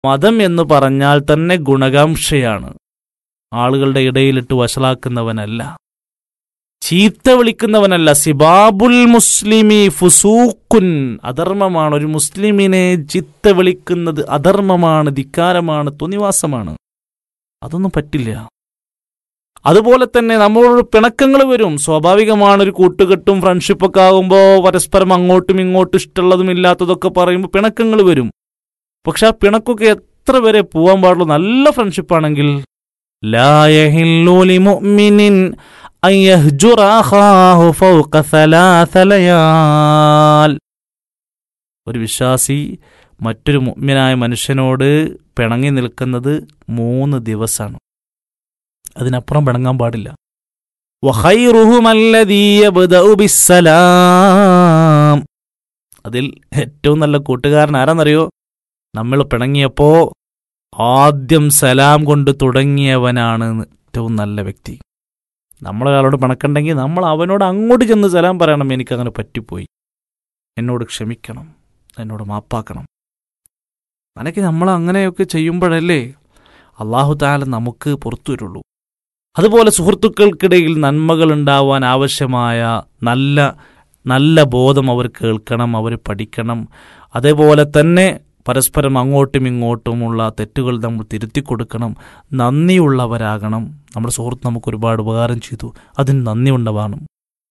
മതം എന്ന് പറഞ്ഞാൽ തന്നെ ഗുണകാംക്ഷയാണ് ആളുകളുടെ ഇടയിലിട്ട് വഷളാക്കുന്നവനല്ല ചീത്ത വിളിക്കുന്നവനല്ല സിബാബുൽ മുസ്ലിമി ഫുസൂക്കുൻ അധർമ്മമാണ് ഒരു മുസ്ലിമിനെ ചീത്ത വിളിക്കുന്നത് അധർമ്മമാണ് ധിക്കാരമാണ് തുനിവാസമാണ് അതൊന്നും പറ്റില്ല അതുപോലെ തന്നെ നമ്മളോട് പിണക്കങ്ങൾ വരും സ്വാഭാവികമാണ് ഒരു കൂട്ടുകെട്ടും ഫ്രണ്ട്ഷിപ്പൊക്കെ ആകുമ്പോൾ പരസ്പരം അങ്ങോട്ടും ഇങ്ങോട്ടും ഇഷ്ടമുള്ളതും ഇല്ലാത്തതൊക്കെ പറയുമ്പോൾ പിണക്കങ്ങൾ വരും പക്ഷെ ആ പിണക്കൊക്കെ എത്ര വരെ പോകാൻ പാടുള്ളൂ നല്ല ഫ്രണ്ട്ഷിപ്പാണെങ്കിൽ ലാ യഹില്ലു ലിമുഅ്മിനിൻ അൻ യഹ്ജുറ അഖാഹു ഫൗക സലാസ ലയാൽ. ഒരു വിശ്വാസി മറ്റൊരു മുഅ്മിനായ മനുഷ്യനോട് പിണങ്ങി നിൽക്കുന്നത് മൂന്ന് ദിവസമാണ് അതിനപ്പുറം പിണങ്ങാൻ പാടില്ല വഖൈറുഹും അല്ലദീ യബ്ദഉ ബിസ്സലാം. അതിൽ ഏറ്റവും നല്ല കൂട്ടുകാരൻ ആരാന്നറിയോ നമ്മൾ പിണങ്ങിയപ്പോ ആദ്യം സലാം കൊണ്ട് തുടങ്ങിയവനാണ് ഏറ്റവും നല്ല വ്യക്തി നമ്മളൊരാളോട് പിണക്കണ്ടെങ്കിൽ നമ്മൾ അവനോട് അങ്ങോട്ട് ചെന്ന് സലാം പറയണം എനിക്കങ്ങനെ പറ്റിപ്പോയി എന്നോട് ക്ഷമിക്കണം എന്നോട് മാപ്പാക്കണം അനക്ക് നമ്മൾ അങ്ങനെയൊക്കെ ചെയ്യുമ്പോഴല്ലേ അള്ളാഹു താല നമുക്ക് പുറത്തു വരുള്ളൂ അതുപോലെ സുഹൃത്തുക്കൾക്കിടയിൽ നന്മകൾ ഉണ്ടാവാൻ ആവശ്യമായ നല്ല നല്ല ബോധം അവർ കേൾക്കണം അവർ പഠിക്കണം അതേപോലെ തന്നെ പരസ്പരം അങ്ങോട്ടും ഇങ്ങോട്ടുമുള്ള തെറ്റുകൾ നമ്മൾ തിരുത്തി കൊടുക്കണം നന്ദിയുള്ളവരാകണം നമ്മുടെ സുഹൃത്ത് നമുക്ക് ഒരുപാട് ഉപകാരം ചെയ്തു അതിന് നന്ദി ഉണ്ടാവണം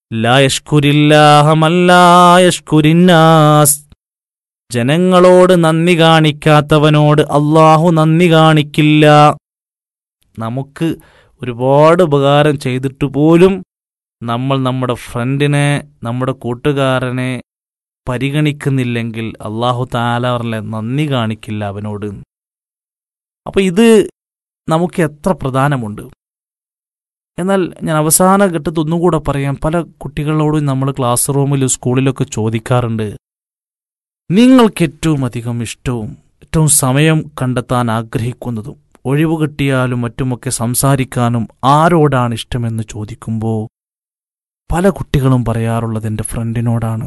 ലായഷ്കുരില്ലാഹമല്ലായഷ്കുരിന്നാസ് ജനങ്ങളോട് നന്ദി കാണിക്കാത്തവനോട് അള്ളാഹു നന്ദി കാണിക്കില്ല നമുക്ക് ഒരുപാട് ഉപകാരം ചെയ്തിട്ട് പോലും നമ്മൾ നമ്മുടെ ഫ്രണ്ടിനെ നമ്മുടെ കൂട്ടുകാരനെ പരിഗണിക്കുന്നില്ലെങ്കിൽ അള്ളാഹു താല പറഞ്ഞ നന്ദി കാണിക്കില്ല അവനോട് അപ്പൊ ഇത് നമുക്ക് എത്ര പ്രധാനമുണ്ട് എന്നാൽ ഞാൻ അവസാന ഘട്ടത്തിൽ ഒന്നുകൂടെ പറയാം പല കുട്ടികളോടും നമ്മൾ ക്ലാസ് റൂമിലും സ്കൂളിലൊക്കെ ചോദിക്കാറുണ്ട് നിങ്ങൾക്ക് ഏറ്റവും അധികം ഇഷ്ടവും ഏറ്റവും സമയം കണ്ടെത്താൻ ആഗ്രഹിക്കുന്നതും ഒഴിവ് കിട്ടിയാലും മറ്റുമൊക്കെ സംസാരിക്കാനും ആരോടാണ് ഇഷ്ടമെന്ന് ചോദിക്കുമ്പോൾ പല കുട്ടികളും പറയാറുള്ളത് എൻ്റെ ഫ്രണ്ടിനോടാണ്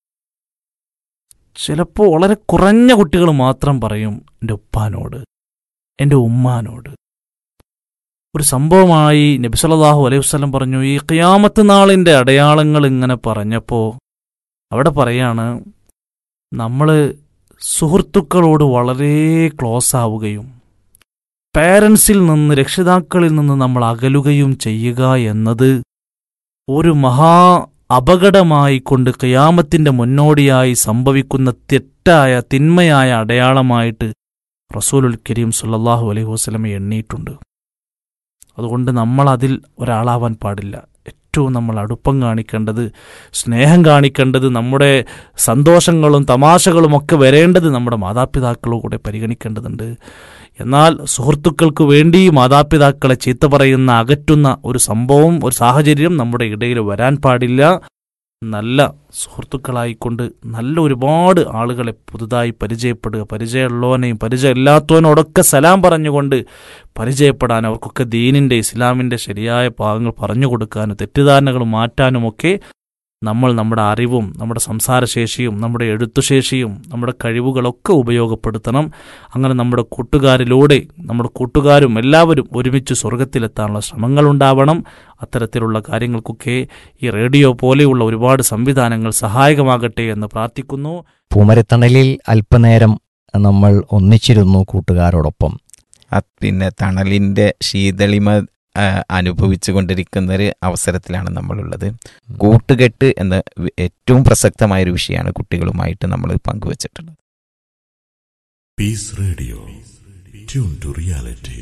ചിലപ്പോൾ വളരെ കുറഞ്ഞ കുട്ടികൾ മാത്രം പറയും എൻ്റെ ഉപ്പാനോട് എൻ്റെ ഉമ്മാനോട് ഒരു സംഭവമായി നബിസല്ലാഹു അലൈഹി വസ്ലം പറഞ്ഞു ഈ ഖിയാമത്ത് നാളിൻ്റെ അടയാളങ്ങൾ ഇങ്ങനെ പറഞ്ഞപ്പോൾ അവിടെ പറയാണ് നമ്മൾ സുഹൃത്തുക്കളോട് വളരെ ക്ലോസ് ആവുകയും പേരൻസിൽ നിന്ന് രക്ഷിതാക്കളിൽ നിന്ന് നമ്മൾ അകലുകയും ചെയ്യുക എന്നത് ഒരു മഹാ അപകടമായി കൊണ്ട് ഖിയാമത്തിന്റെ മുന്നോടിയായി സംഭവിക്കുന്ന തെറ്റായ തിന്മയായ അടയാളമായിട്ട് റസൂലുൽ കരീം സുല്ലാഹു അലൈഹി വസ്ലമെ എണ്ണിയിട്ടുണ്ട് അതുകൊണ്ട് നമ്മൾ അതിൽ ഒരാളാവാൻ പാടില്ല ഏറ്റവും നമ്മൾ അടുപ്പം കാണിക്കേണ്ടത് സ്നേഹം കാണിക്കേണ്ടത് നമ്മുടെ സന്തോഷങ്ങളും തമാശകളും ഒക്കെ വരേണ്ടത് നമ്മുടെ മാതാപിതാക്കളും കൂടെ പരിഗണിക്കേണ്ടതുണ്ട് എന്നാൽ സുഹൃത്തുക്കൾക്ക് വേണ്ടി മാതാപിതാക്കളെ ചീത്ത പറയുന്ന അകറ്റുന്ന ഒരു സംഭവം ഒരു സാഹചര്യം നമ്മുടെ ഇടയിൽ വരാൻ പാടില്ല നല്ല സുഹൃത്തുക്കളായിക്കൊണ്ട് നല്ല ഒരുപാട് ആളുകളെ പുതുതായി പരിചയപ്പെടുക പരിചയമുള്ളവനെയും പരിചയമില്ലാത്തവനോടൊക്കെ സലാം പറഞ്ഞുകൊണ്ട് പരിചയപ്പെടാൻ അവർക്കൊക്കെ ദീനിൻ്റെ ഇസ്ലാമിൻ്റെ ശരിയായ ഭാഗങ്ങൾ പറഞ്ഞു കൊടുക്കാനും തെറ്റിദ്ധാരണകൾ മാറ്റാനുമൊക്കെ നമ്മൾ നമ്മുടെ അറിവും നമ്മുടെ സംസാരശേഷിയും നമ്മുടെ എഴുത്തുശേഷിയും നമ്മുടെ കഴിവുകളൊക്കെ ഉപയോഗപ്പെടുത്തണം അങ്ങനെ നമ്മുടെ കൂട്ടുകാരിലൂടെ നമ്മുടെ കൂട്ടുകാരും എല്ലാവരും ഒരുമിച്ച് സ്വർഗത്തിലെത്താനുള്ള ശ്രമങ്ങളുണ്ടാവണം അത്തരത്തിലുള്ള കാര്യങ്ങൾക്കൊക്കെ ഈ റേഡിയോ പോലെയുള്ള ഒരുപാട് സംവിധാനങ്ങൾ സഹായകമാകട്ടെ എന്ന് പ്രാർത്ഥിക്കുന്നു പൂമരത്തണലിൽ അല്പനേരം നമ്മൾ ഒന്നിച്ചിരുന്നു കൂട്ടുകാരോടൊപ്പം അത് പിന്നെ തണലിന്റെ ശീതളിമ ആ, അനുഭവിച്ചു കൊണ്ടിരിക്കുന്ന ഒരു അവസരത്തിലാണ് നമ്മളുള്ളത് കൂട്ടുകെട്ട് എന്ന വി- ഏറ്റവും പ്രസക്തമായ ഒരു വിഷയമാണ് കുട്ടികളുമായിട്ട് നമ്മൾ പങ്കുവച്ചിട്ടുള്ളത് Peace Radio. Tune to reality.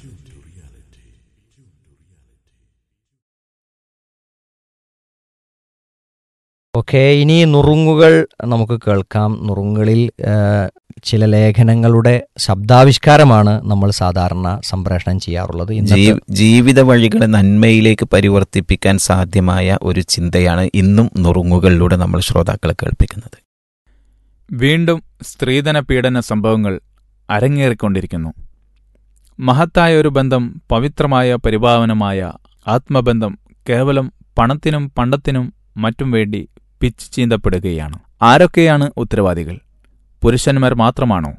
Okay ഇനി നുറുങ്ങുകൾ നമുക്ക് കേൾക്കാം നുറുങ്ങുകളിൽ ആ, ചില ലേഖനങ്ങളുടെ ശബ്ദാവിഷ്കാരമാണ് നമ്മൾ സാധാരണ സംപ്രേഷണം ചെയ്യാറുള്ളത് ഇന്നത്തെ ജീ- ജീവിത വഴികളെ നന്മയിലേക്ക് പരിവർത്തിപ്പിക്കാൻ സാധ്യമായ ഒരു ചിന്തയാണ് ഇന്നും നുറുങ്ങുകളിലൂടെ നമ്മൾ ശ്രോതാക്കളെ കേൾപ്പിക്കുന്നത് വീണ്ടും സ്ത്രീധന പീഡന സംഭവങ്ങൾ അരങ്ങേറിക്കൊണ്ടിരിക്കുന്നു മഹത്തായ ഒരു ബന്ധം പവിത്രമായ പരിഭാവനമായ ആത്മബന്ധം കേവലം പണത്തിനും പണ്ടത്തിനും മറ്റും വേണ്ടി പിച്ച് ചീന്തപ്പെടുകയാണ് ആരൊക്കെയാണ് ഉത്തരവാദികൾ പുരുഷന്മാർ മാത്രമാണോ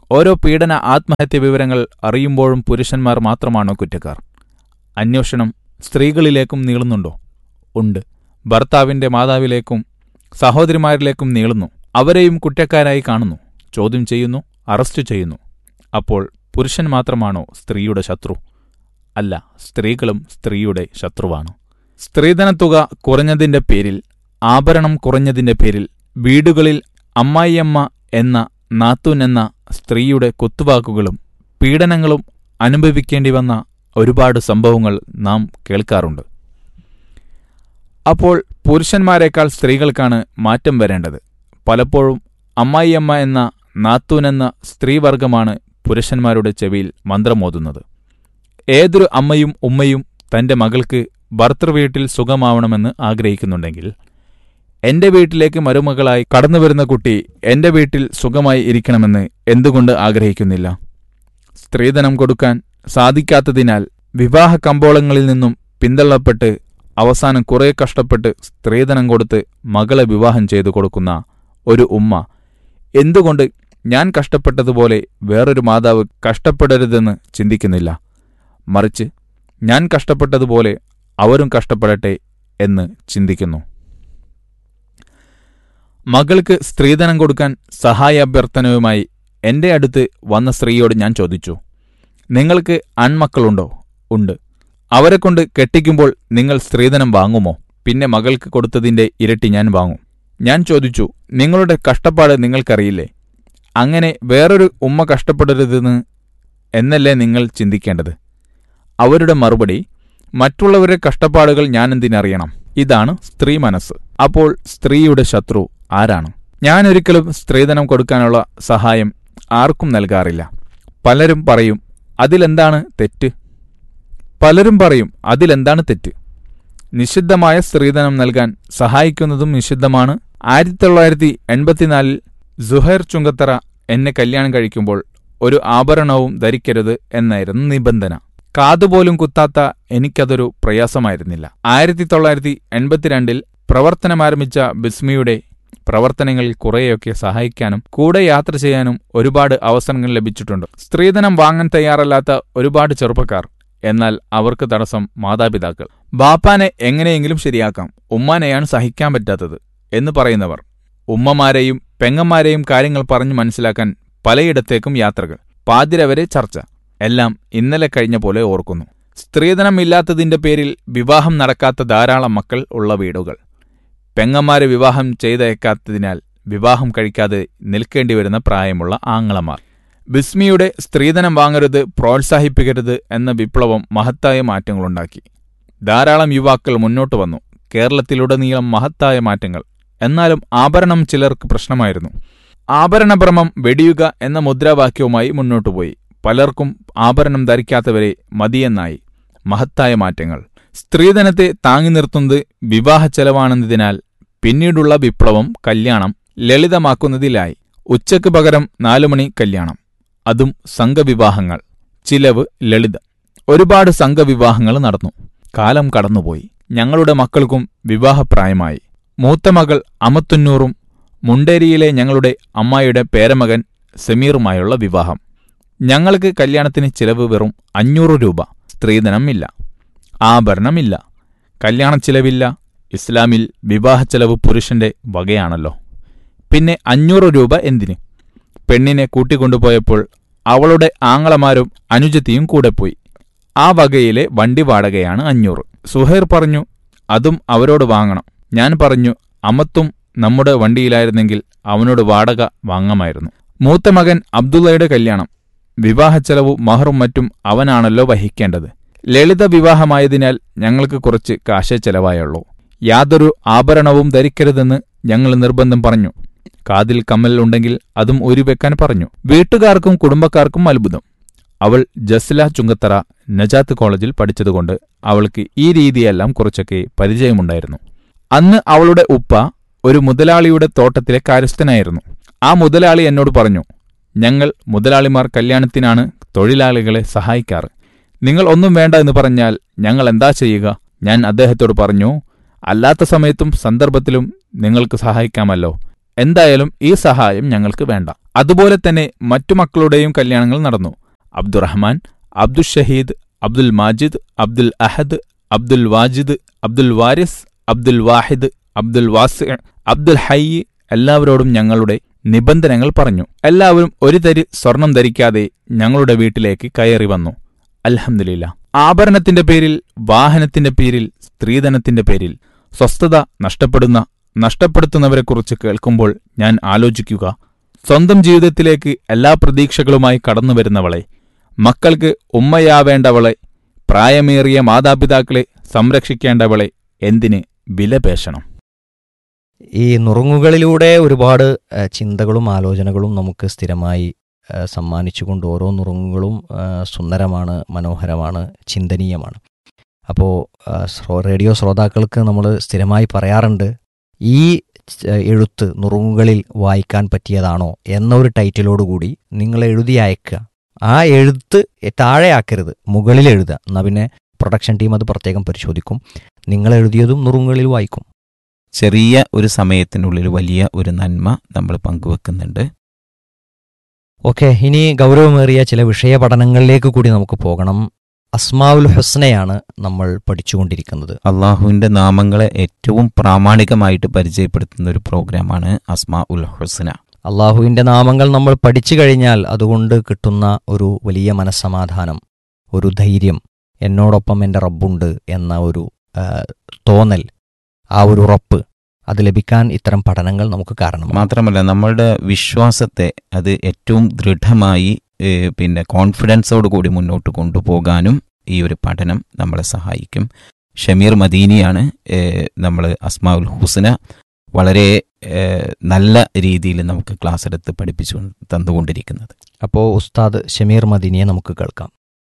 ഓരോ പീഡന ആത്മഹത്യ വിവരങ്ങൾ അറിയുമ്പോഴും പുരുഷന്മാർ മാത്രമാണോ കുറ്റക്കാർ അന്വേഷണം സ്ത്രീകളിലേക്കും നീളുന്നുണ്ടോ ഉണ്ട് ഭർത്താവിന്റെ മാതാവിലേക്കും സഹോദരിമാരിലേക്കും നീളുന്നു അവരെയും കുറ്റക്കാരായി കാണുന്നു ചോദ്യം ചെയ്യുന്നു അറസ്റ്റ് ചെയ്യുന്നു അപ്പോൾ പുരുഷൻ മാത്രമാണോ സ്ത്രീയുടെ ശത്രു അല്ല സ്ത്രീകളും സ്ത്രീയുടെ ശത്രുവാണ് സ്ത്രീധനത്തുക കുറഞ്ഞതിന്റെ പേരിൽ ആഭരണം കുറഞ്ഞതിന്റെ പേരിൽ വീടുകളിൽ അമ്മായിയമ്മ എന്ന നാത്തൂൻ എന്ന സ്ത്രീയുടെ കുത്തുവാക്കുകളും പീഡനങ്ങളും അനുഭവിക്കേണ്ടി വന്ന ഒരുപാട് സംഭവങ്ങൾ നാം കേൾക്കാറുണ്ട് അപ്പോൾ പുരുഷന്മാരെക്കാൾ സ്ത്രീകൾക്കാണ് മാറ്റം വരേണ്ടത് പലപ്പോഴും അമ്മായിയമ്മ എന്ന നാത്തൂൻ എന്ന സ്ത്രീവർഗമാണ് പുരുഷന്മാരുടെ ചെവിയിൽ മന്ത്രമോതുന്നത് ഏതൊരു അമ്മയും ഉമ്മയും തന്റെ മകൾക്ക് ഭർത്തൃവീട്ടിൽ സുഖമാവണമെന്ന് ആഗ്രഹിക്കുന്നുണ്ടെങ്കിൽ എന്റെ വീട്ടിലേക്ക് മരുമകളായി കടന്നുവരുന്ന കുട്ടി എന്റെ വീട്ടിൽ സുഖമായി ഇരിക്കണമെന്ന് എന്തുകൊണ്ട് ആഗ്രഹിക്കുന്നില്ല സ്ത്രീധനം കൊടുക്കാൻ സാധിക്കാത്തതിനാൽ വിവാഹ കമ്പോളങ്ങളിൽ നിന്നും പിന്തള്ളപ്പെട്ട് അവസാനം കുറെ കഷ്ടപ്പെട്ട് സ്ത്രീധനം കൊടുത്ത് മകളെ വിവാഹം ചെയ്തു കൊടുക്കുന്ന ഒരു ഉമ്മ എന്തുകൊണ്ട് ഞാൻ കഷ്ടപ്പെട്ടതുപോലെ വേറൊരു മാതാവ് കഷ്ടപ്പെടരുതെന്ന് ചിന്തിക്കുന്നില്ല മറിച്ച് ഞാൻ കഷ്ടപ്പെട്ടതുപോലെ അവരും കഷ്ടപ്പെടട്ടെ എന്ന് ചിന്തിക്കുന്നു മകൾക്ക് സ്ത്രീധനം കൊടുക്കാൻ സഹായാഭ്യർത്ഥനയുമായി എന്റെ അടുത്ത് വന്ന സ്ത്രീയോട് ഞാൻ ചോദിച്ചു നിങ്ങൾക്ക് ആൺമക്കളുണ്ടോ ഉണ്ട് അവരെ കൊണ്ട് കെട്ടിക്കുമ്പോൾ നിങ്ങൾ സ്ത്രീധനം വാങ്ങുമോ പിന്നെ മകൾക്ക് കൊടുത്തതിന്റെ ഇരട്ടി ഞാൻ വാങ്ങും ഞാൻ ചോദിച്ചു നിങ്ങളുടെ കഷ്ടപ്പാട് നിങ്ങൾക്കറിയില്ലേ അങ്ങനെ വേറൊരു ഉമ്മ കഷ്ടപ്പെടരുതെന്ന് എന്നല്ലേ നിങ്ങൾ ചിന്തിക്കേണ്ടത് അവരുടെ മറുപടി മറ്റുള്ളവരുടെ കഷ്ടപ്പാടുകൾ ഞാനെന്തിനറിയണം ഇതാണ് സ്ത്രീ മനസ്സ് അപ്പോൾ സ്ത്രീയുടെ ശത്രു ആരാണ് ഞാനൊരിക്കലും സ്ത്രീധനം കൊടുക്കാനുള്ള സഹായം ആർക്കും നൽകാറില്ല പലരും പറയും അതിലെന്താണ് തെറ്റ് പലരും പറയും അതിലെന്താണ് തെറ്റ് നിഷിദ്ധമായ സ്ത്രീധനം നൽകാൻ സഹായിക്കുന്നതും നിഷിദ്ധമാണ് ആയിരത്തി തൊള്ളായിരത്തി എൺപത്തിനാലിൽ സുഹൈർ ചുങ്കത്തറ എന്നെ കല്യാണം കഴിക്കുമ്പോൾ ഒരു ആഭരണവും ധരിക്കരുത് എന്നായിരുന്നു നിബന്ധന കാതുപോലും കുത്താത്ത എനിക്കതൊരു പ്രയാസമായിരുന്നില്ല ആയിരത്തി തൊള്ളായിരത്തി എൺപത്തിരണ്ടിൽ പ്രവർത്തനമാരംഭിച്ച ബിസ്മിയുടെ പ്രവർത്തനങ്ങളിൽ കുറേയൊക്കെ സഹായിക്കാനും കൂടെ യാത്ര ചെയ്യാനും ഒരുപാട് അവസരങ്ങൾ ലഭിച്ചിട്ടുണ്ട് സ്ത്രീധനം വാങ്ങാൻ തയ്യാറല്ലാത്ത ഒരുപാട് ചെറുപ്പക്കാർ എന്നാൽ അവർക്ക് തടസ്സം മാതാപിതാക്കൾ ബാപ്പാനെ എങ്ങനെയെങ്കിലും ശരിയാക്കാം ഉമ്മാനെയാണ് സഹിക്കാൻ പറ്റാത്തത് എന്ന് പറയുന്നവർ ഉമ്മമാരെയും പെങ്ങന്മാരെയും കാര്യങ്ങൾ പറഞ്ഞു മനസ്സിലാക്കാൻ പലയിടത്തേക്കും യാത്രകൾ പാതിരവരെ ചർച്ച എല്ലാം ഇന്നലെ കഴിഞ്ഞ പോലെ ഓർക്കുന്നു സ്ത്രീധനം ഇല്ലാത്തതിന്റെ പേരിൽ വിവാഹം നടക്കാത്ത ധാരാളം മക്കൾ ഉള്ള വീടുകൾ പെങ്ങന്മാരെ വിവാഹം ചെയ്തയക്കാത്തതിനാൽ വിവാഹം കഴിക്കാതെ നിൽക്കേണ്ടി വരുന്ന പ്രായമുള്ള ആങ്ങളമാർ ബിസ്മിയുടെ സ്ത്രീധനം വാങ്ങരുത് പ്രോത്സാഹിപ്പിക്കരുത് എന്ന വിപ്ലവം മഹത്തായ മാറ്റങ്ങളുണ്ടാക്കി ധാരാളം യുവാക്കൾ മുന്നോട്ട് വന്നു കേരളത്തിലുടനീളം മഹത്തായ മാറ്റങ്ങൾ എന്നാലും ആഭരണം ചിലർക്ക് പ്രശ്നമായിരുന്നു ആഭരണഭ്രമം വെടിയുക എന്ന മുദ്രാവാക്യവുമായി മുന്നോട്ടുപോയി പലർക്കും ആഭരണം ധരിക്കാത്തവരെ മതിയെന്നായി മഹത്തായ മാറ്റങ്ങൾ സ്ത്രീധനത്തെ താങ്ങി നിർത്തുന്നത് വിവാഹ ചെലവാണെന്നതിനാൽ പിന്നീടുള്ള വിപ്ലവം കല്യാണം ലളിതമാക്കുന്നതിലായി ഉച്ചയ്ക്ക് പകരം നാലുമണി കല്യാണം അതും സംഘവിവാഹങ്ങൾ ചിലവ് ലളിതം ഒരുപാട് സംഘവിവാഹങ്ങൾ നടന്നു കാലം കടന്നുപോയി ഞങ്ങളുടെ മക്കൾക്കും വിവാഹപ്രായമായി മൂത്ത മകൾ അമത്തുന്നൂറും മുണ്ടേരിയിലെ ഞങ്ങളുടെ അമ്മായിയുടെ പേരമകൻ സമീറുമായുള്ള വിവാഹം ഞങ്ങൾക്ക് കല്യാണത്തിന് ചിലവ് വെറും അഞ്ഞൂറ് രൂപ സ്ത്രീധനം ഇല്ല ആഭരണമില്ല കല്യാണ ചിലവില്ല ഇസ്ലാമിൽ വിവാഹ ചെലവ് പുരുഷന്റെ വകയാണല്ലോ പിന്നെ അഞ്ഞൂറ് രൂപ എന്തിന് പെണ്ണിനെ കൂട്ടിക്കൊണ്ടുപോയപ്പോൾ അവളുടെ ആങ്ങളമാരും അനുജത്തിയും കൂടെ പോയി ആ വകയിലെ വണ്ടി വാടകയാണ് അഞ്ഞൂറ് സുഹൈർ പറഞ്ഞു അതും അവരോട് വാങ്ങണം ഞാൻ പറഞ്ഞു അമത്തും നമ്മുടെ വണ്ടിയിലായിരുന്നെങ്കിൽ അവനോട് വാടക വാങ്ങാമായിരുന്നു മൂത്ത മകൻ അബ്ദുള്ളയുടെ കല്യാണം വിവാഹച്ചെലവും മഹറും മറ്റും അവനാണല്ലോ വഹിക്കേണ്ടത് ലളിത വിവാഹമായതിനാൽ ഞങ്ങൾക്ക് കുറച്ച് കാശേ ചെലവായുള്ളൂ യാതൊരു ആഭരണവും ധരിക്കരുതെന്ന് ഞങ്ങൾ നിർബന്ധം പറഞ്ഞു കാതിൽ കമ്മൽ ഉണ്ടെങ്കിൽ അതും ഊരിവെക്കാൻ പറഞ്ഞു വീട്ടുകാർക്കും കുടുംബക്കാർക്കും അത്ഭുതം അവൾ ജസ്ല ചുങ്കത്തറ നജാത്ത് കോളേജിൽ പഠിച്ചതുകൊണ്ട് അവൾക്ക് ഈ രീതിയെല്ലാം കുറച്ചൊക്കെ പരിചയമുണ്ടായിരുന്നു അന്ന് അവളുടെ ഉപ്പ ഒരു മുതലാളിയുടെ തോട്ടത്തിലെ കാര്യസ്ഥനായിരുന്നു ആ മുതലാളി എന്നോട് പറഞ്ഞു ഞങ്ങൾ മുതലാളിമാർ കല്യാണത്തിനാണ് തൊഴിലാളികളെ സഹായിക്കാറ് നിങ്ങൾ ഒന്നും വേണ്ട എന്ന് പറഞ്ഞാൽ ഞങ്ങൾ എന്താ ചെയ്യുക ഞാൻ അദ്ദേഹത്തോട് പറഞ്ഞു അല്ലാത്ത സമയത്തും സന്ദർഭത്തിലും നിങ്ങൾക്ക് സഹായിക്കാമല്ലോ എന്തായാലും ഈ സഹായം ഞങ്ങൾക്ക് വേണ്ട അതുപോലെ തന്നെ മറ്റു മക്കളുടെയും കല്യാണങ്ങൾ നടന്നു അബ്ദുറഹ്മാൻ അബ്ദുൽ ഷഹീദ് അബ്ദുൽ മാജിദ് അബ്ദുൽ അഹദ് അബ്ദുൽ വാജിദ് അബ്ദുൽ വാരിസ് അബ്ദുൽ വാഹിദ് അബ്ദുൽ വാസി അബ്ദുൽ ഹയ്യ് എല്ലാവരോടും ഞങ്ങളുടെ നിബന്ധനകൾ പറഞ്ഞു എല്ലാവരും ഒരു തരി സ്വർണം ധരിക്കാതെ ഞങ്ങളുടെ വീട്ടിലേക്ക് കയറി വന്നു അൽഹംദുലില്ല ആഭരണത്തിന്റെ പേരിൽ വാഹനത്തിന്റെ പേരിൽ സ്ത്രീധനത്തിന്റെ പേരിൽ സ്വസ്ഥത നഷ്ടപ്പെടുന്ന നഷ്ടപ്പെടുത്തുന്നവരെക്കുറിച്ച് കേൾക്കുമ്പോൾ ഞാൻ ആലോചിക്കുക സ്വന്തം ജീവിതത്തിലേക്ക് എല്ലാ പ്രതീക്ഷകളുമായി കടന്നുവരുന്നവളെ മക്കൾക്ക് ഉമ്മയാവേണ്ടവളെ പ്രായമേറിയ മാതാപിതാക്കളെ സംരക്ഷിക്കേണ്ടവളെ എന്തിന് വിലപേശണം ഈ നുറുങ്ങുകളിലൂടെ ഒരുപാട് ഏഹ്, ചിന്തകളും ആലോചനകളും നമുക്ക് സ്ഥിരമായി ഏഹ്, സമ്മാനിച്ചുകൊണ്ട് ഓരോ നുറുങ്ങുകളും ഏഹ്, സുന്ദരമാണ് മനോഹരമാണ് ചിന്തനീയമാണ് അപ്പോൾ റേഡിയോ ശ്രോതാക്കൾക്ക് നമ്മൾ സ്ഥിരമായി പറയാറുണ്ട് ഈ ച- എഴുത്ത് നുറുങ്ങുകളിൽ വായിക്കാൻ പറ്റിയതാണോ എന്നൊരു ടൈറ്റിലോടുകൂടി നിങ്ങൾ എഴുതി അയക്കുക ആ എഴുത്ത് താഴെ ആക്കരുത് മുകളിൽ എഴുതുക എന്നാൽ പിന്നെ പ്രൊഡക്ഷൻ ടീം അത് പ്രത്യേകം പരിശോധിക്കും നിങ്ങൾ എഴുതിയതും നുറുങ്ങുകളിൽ വായിക്കും ചെറിയ ഒരു സമയത്തിനുള്ളിൽ വലിയ ഒരു നന്മ നമ്മൾ പങ്കുവെക്കുന്നുണ്ട് ഓക്കെ ഇനി ഗൗരവമേറിയ ചില വിഷയ പഠനങ്ങളിലേക്ക് കൂടി നമുക്ക് പോകണം അസ്മാവുൽ ഹുസ്നയാണ് നമ്മൾ പഠിച്ചുകൊണ്ടിരിക്കുന്നത് അള്ളാഹുവിന്റെ നാമങ്ങളെ ഏറ്റവും പ്രാമാണികമായിട്ട് പരിചയപ്പെടുത്തുന്ന ഒരു പ്രോഗ്രാമാണ് അസ്മാ ഉൽ ഹുസ്ന അള്ളാഹുവിൻ്റെ നാമങ്ങൾ നമ്മൾ പഠിച്ചു കഴിഞ്ഞാൽ അതുകൊണ്ട് കിട്ടുന്ന ഒരു വലിയ മനസ്സമാധാനം ഒരു ധൈര്യം എന്നോടൊപ്പം എൻ്റെ റബ്ബുണ്ട് എന്ന ഒരു ആ, തോന്നൽ ആ ഒരു ഉറപ്പ് അത് ലഭിക്കാൻ ഇത്തരം പഠനങ്ങൾ നമുക്ക് കാരണമാണ് മാത്രമല്ല നമ്മളുടെ വിശ്വാസത്തെ അത് ഏറ്റവും ദൃഢമായി ഏഹ്, പിന്നെ കോൺഫിഡൻസോട് കൂടി മുന്നോട്ട് കൊണ്ടുപോകാനും ഈ ഒരു പഠനം നമ്മളെ സഹായിക്കും ഷമീർ മദീനിയാണ് നമ്മൾ അസ്മാഉൽ ഹുസ്ന വളരെ ഏഹ്, നല്ല രീതിയിൽ നമുക്ക് ക്ലാസ് എടുത്ത് പഠിപ്പിച്ചു തന്നുകൊണ്ടിരിക്കുന്നത് അപ്പോൾ ഉസ്താദ് ഷമീർ മദീനിയെ നമുക്ക് കേൾക്കാം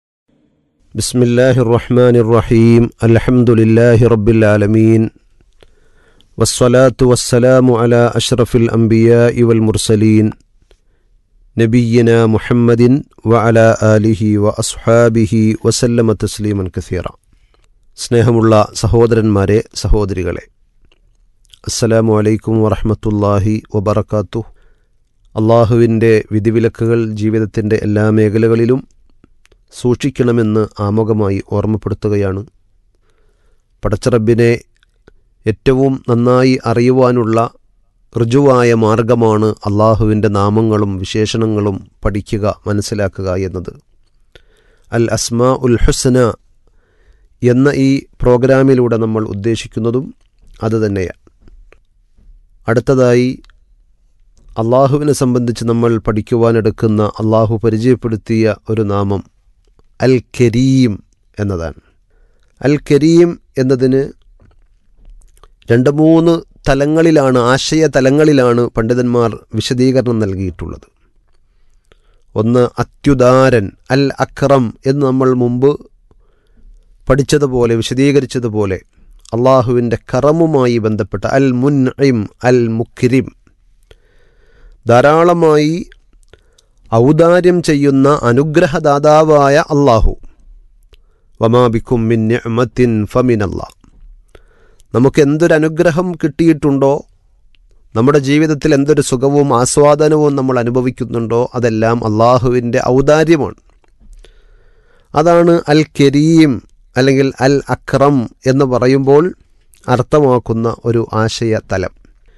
بسم الله الرحمن الرحيم الحمد لله رب العالمين والصلاة والسلام على أشرف الأنبياء والمرسلين نبينا محمد وعلى آله وأصحابه وسلم تسليما كثيرا സ്നേഹമുള്ള സഹോദരന്മാരെ സഹോദരികളെ അസ്സലാമു അലൈക്കും വറഹ്മത്തുള്ളാഹി വബറകാത്തു അള്ളാഹുവിൻ്റെ വിധിവിലക്കുകൾ ജീവിതത്തിൻ്റെ എല്ലാ മേഖലകളിലും സൂക്ഷിക്കണമെന്ന് ആമുഖമായി ഓർമ്മപ്പെടുത്തുകയാണ് പടച്ചറബിനെ ഏറ്റവും നന്നായി അറിയുവാനുള്ള ഋജുവായ മാർഗമാണ് അള്ളാഹുവിൻ്റെ നാമങ്ങളും വിശേഷണങ്ങളും പഠിക്കുക മനസ്സിലാക്കുക എന്നത് അൽ അസ്മാ ഉൽ ഹുസ്ന എന്ന ഈ പ്രോഗ്രാമിലൂടെ നമ്മൾ ഉദ്ദേശിക്കുന്നതും അതുതന്നെയാണ് അടുത്തതായി അള്ളാഹുവിനെ സംബന്ധിച്ച് നമ്മൾ പഠിക്കുവാനെടുക്കുന്ന അള്ളാഹു പരിചയപ്പെടുത്തിയ ഒരു നാമം അൽ കരീം എന്നതാണ് അൽ കരീം എന്നതിന് രണ്ട് മൂന്ന് തലങ്ങളിലാണ് ആശയ തലങ്ങളിലാണ് പണ്ഡിതന്മാർ വിശദീകരണം നൽകിയിട്ടുള്ളത് ഒന്ന് അത്യുദാരൻ അൽ അക്രം എന്ന് നമ്മൾ മുമ്പ് പഠിച്ചതുപോലെ വിശദീകരിച്ചതുപോലെ അള്ളാഹുവിൻ്റെ കറമുമായി ബന്ധപ്പെട്ട അൽ മുൻഇം അൽ മുക്കിരിം ധാരാളമായി ഔദാര്യം ചെയ്യുന്ന അനുഗ്രഹദാതാവായ അള്ളാഹു വമാബിക്കും മിൻ നിഅ്മത്തിൻ ഫമിനല്ലാ നമുക്ക് എന്തൊരു അനുഗ്രഹം കിട്ടിയിട്ടുണ്ടോ നമ്മുടെ ജീവിതത്തിൽ എന്തൊരു സുഖവും ആസ്വാദനവും നമ്മൾ അനുഭവിക്കുന്നുണ്ടോ അതെല്ലാം അള്ളാഹുവിൻ്റെ ഔദാര്യമാണ് അതാണ് അൽ കരീം അല്ലെങ്കിൽ അൽ അക്രം എന്ന് പറയുമ്പോൾ അർത്ഥമാക്കുന്ന ഒരു ആശയ തലം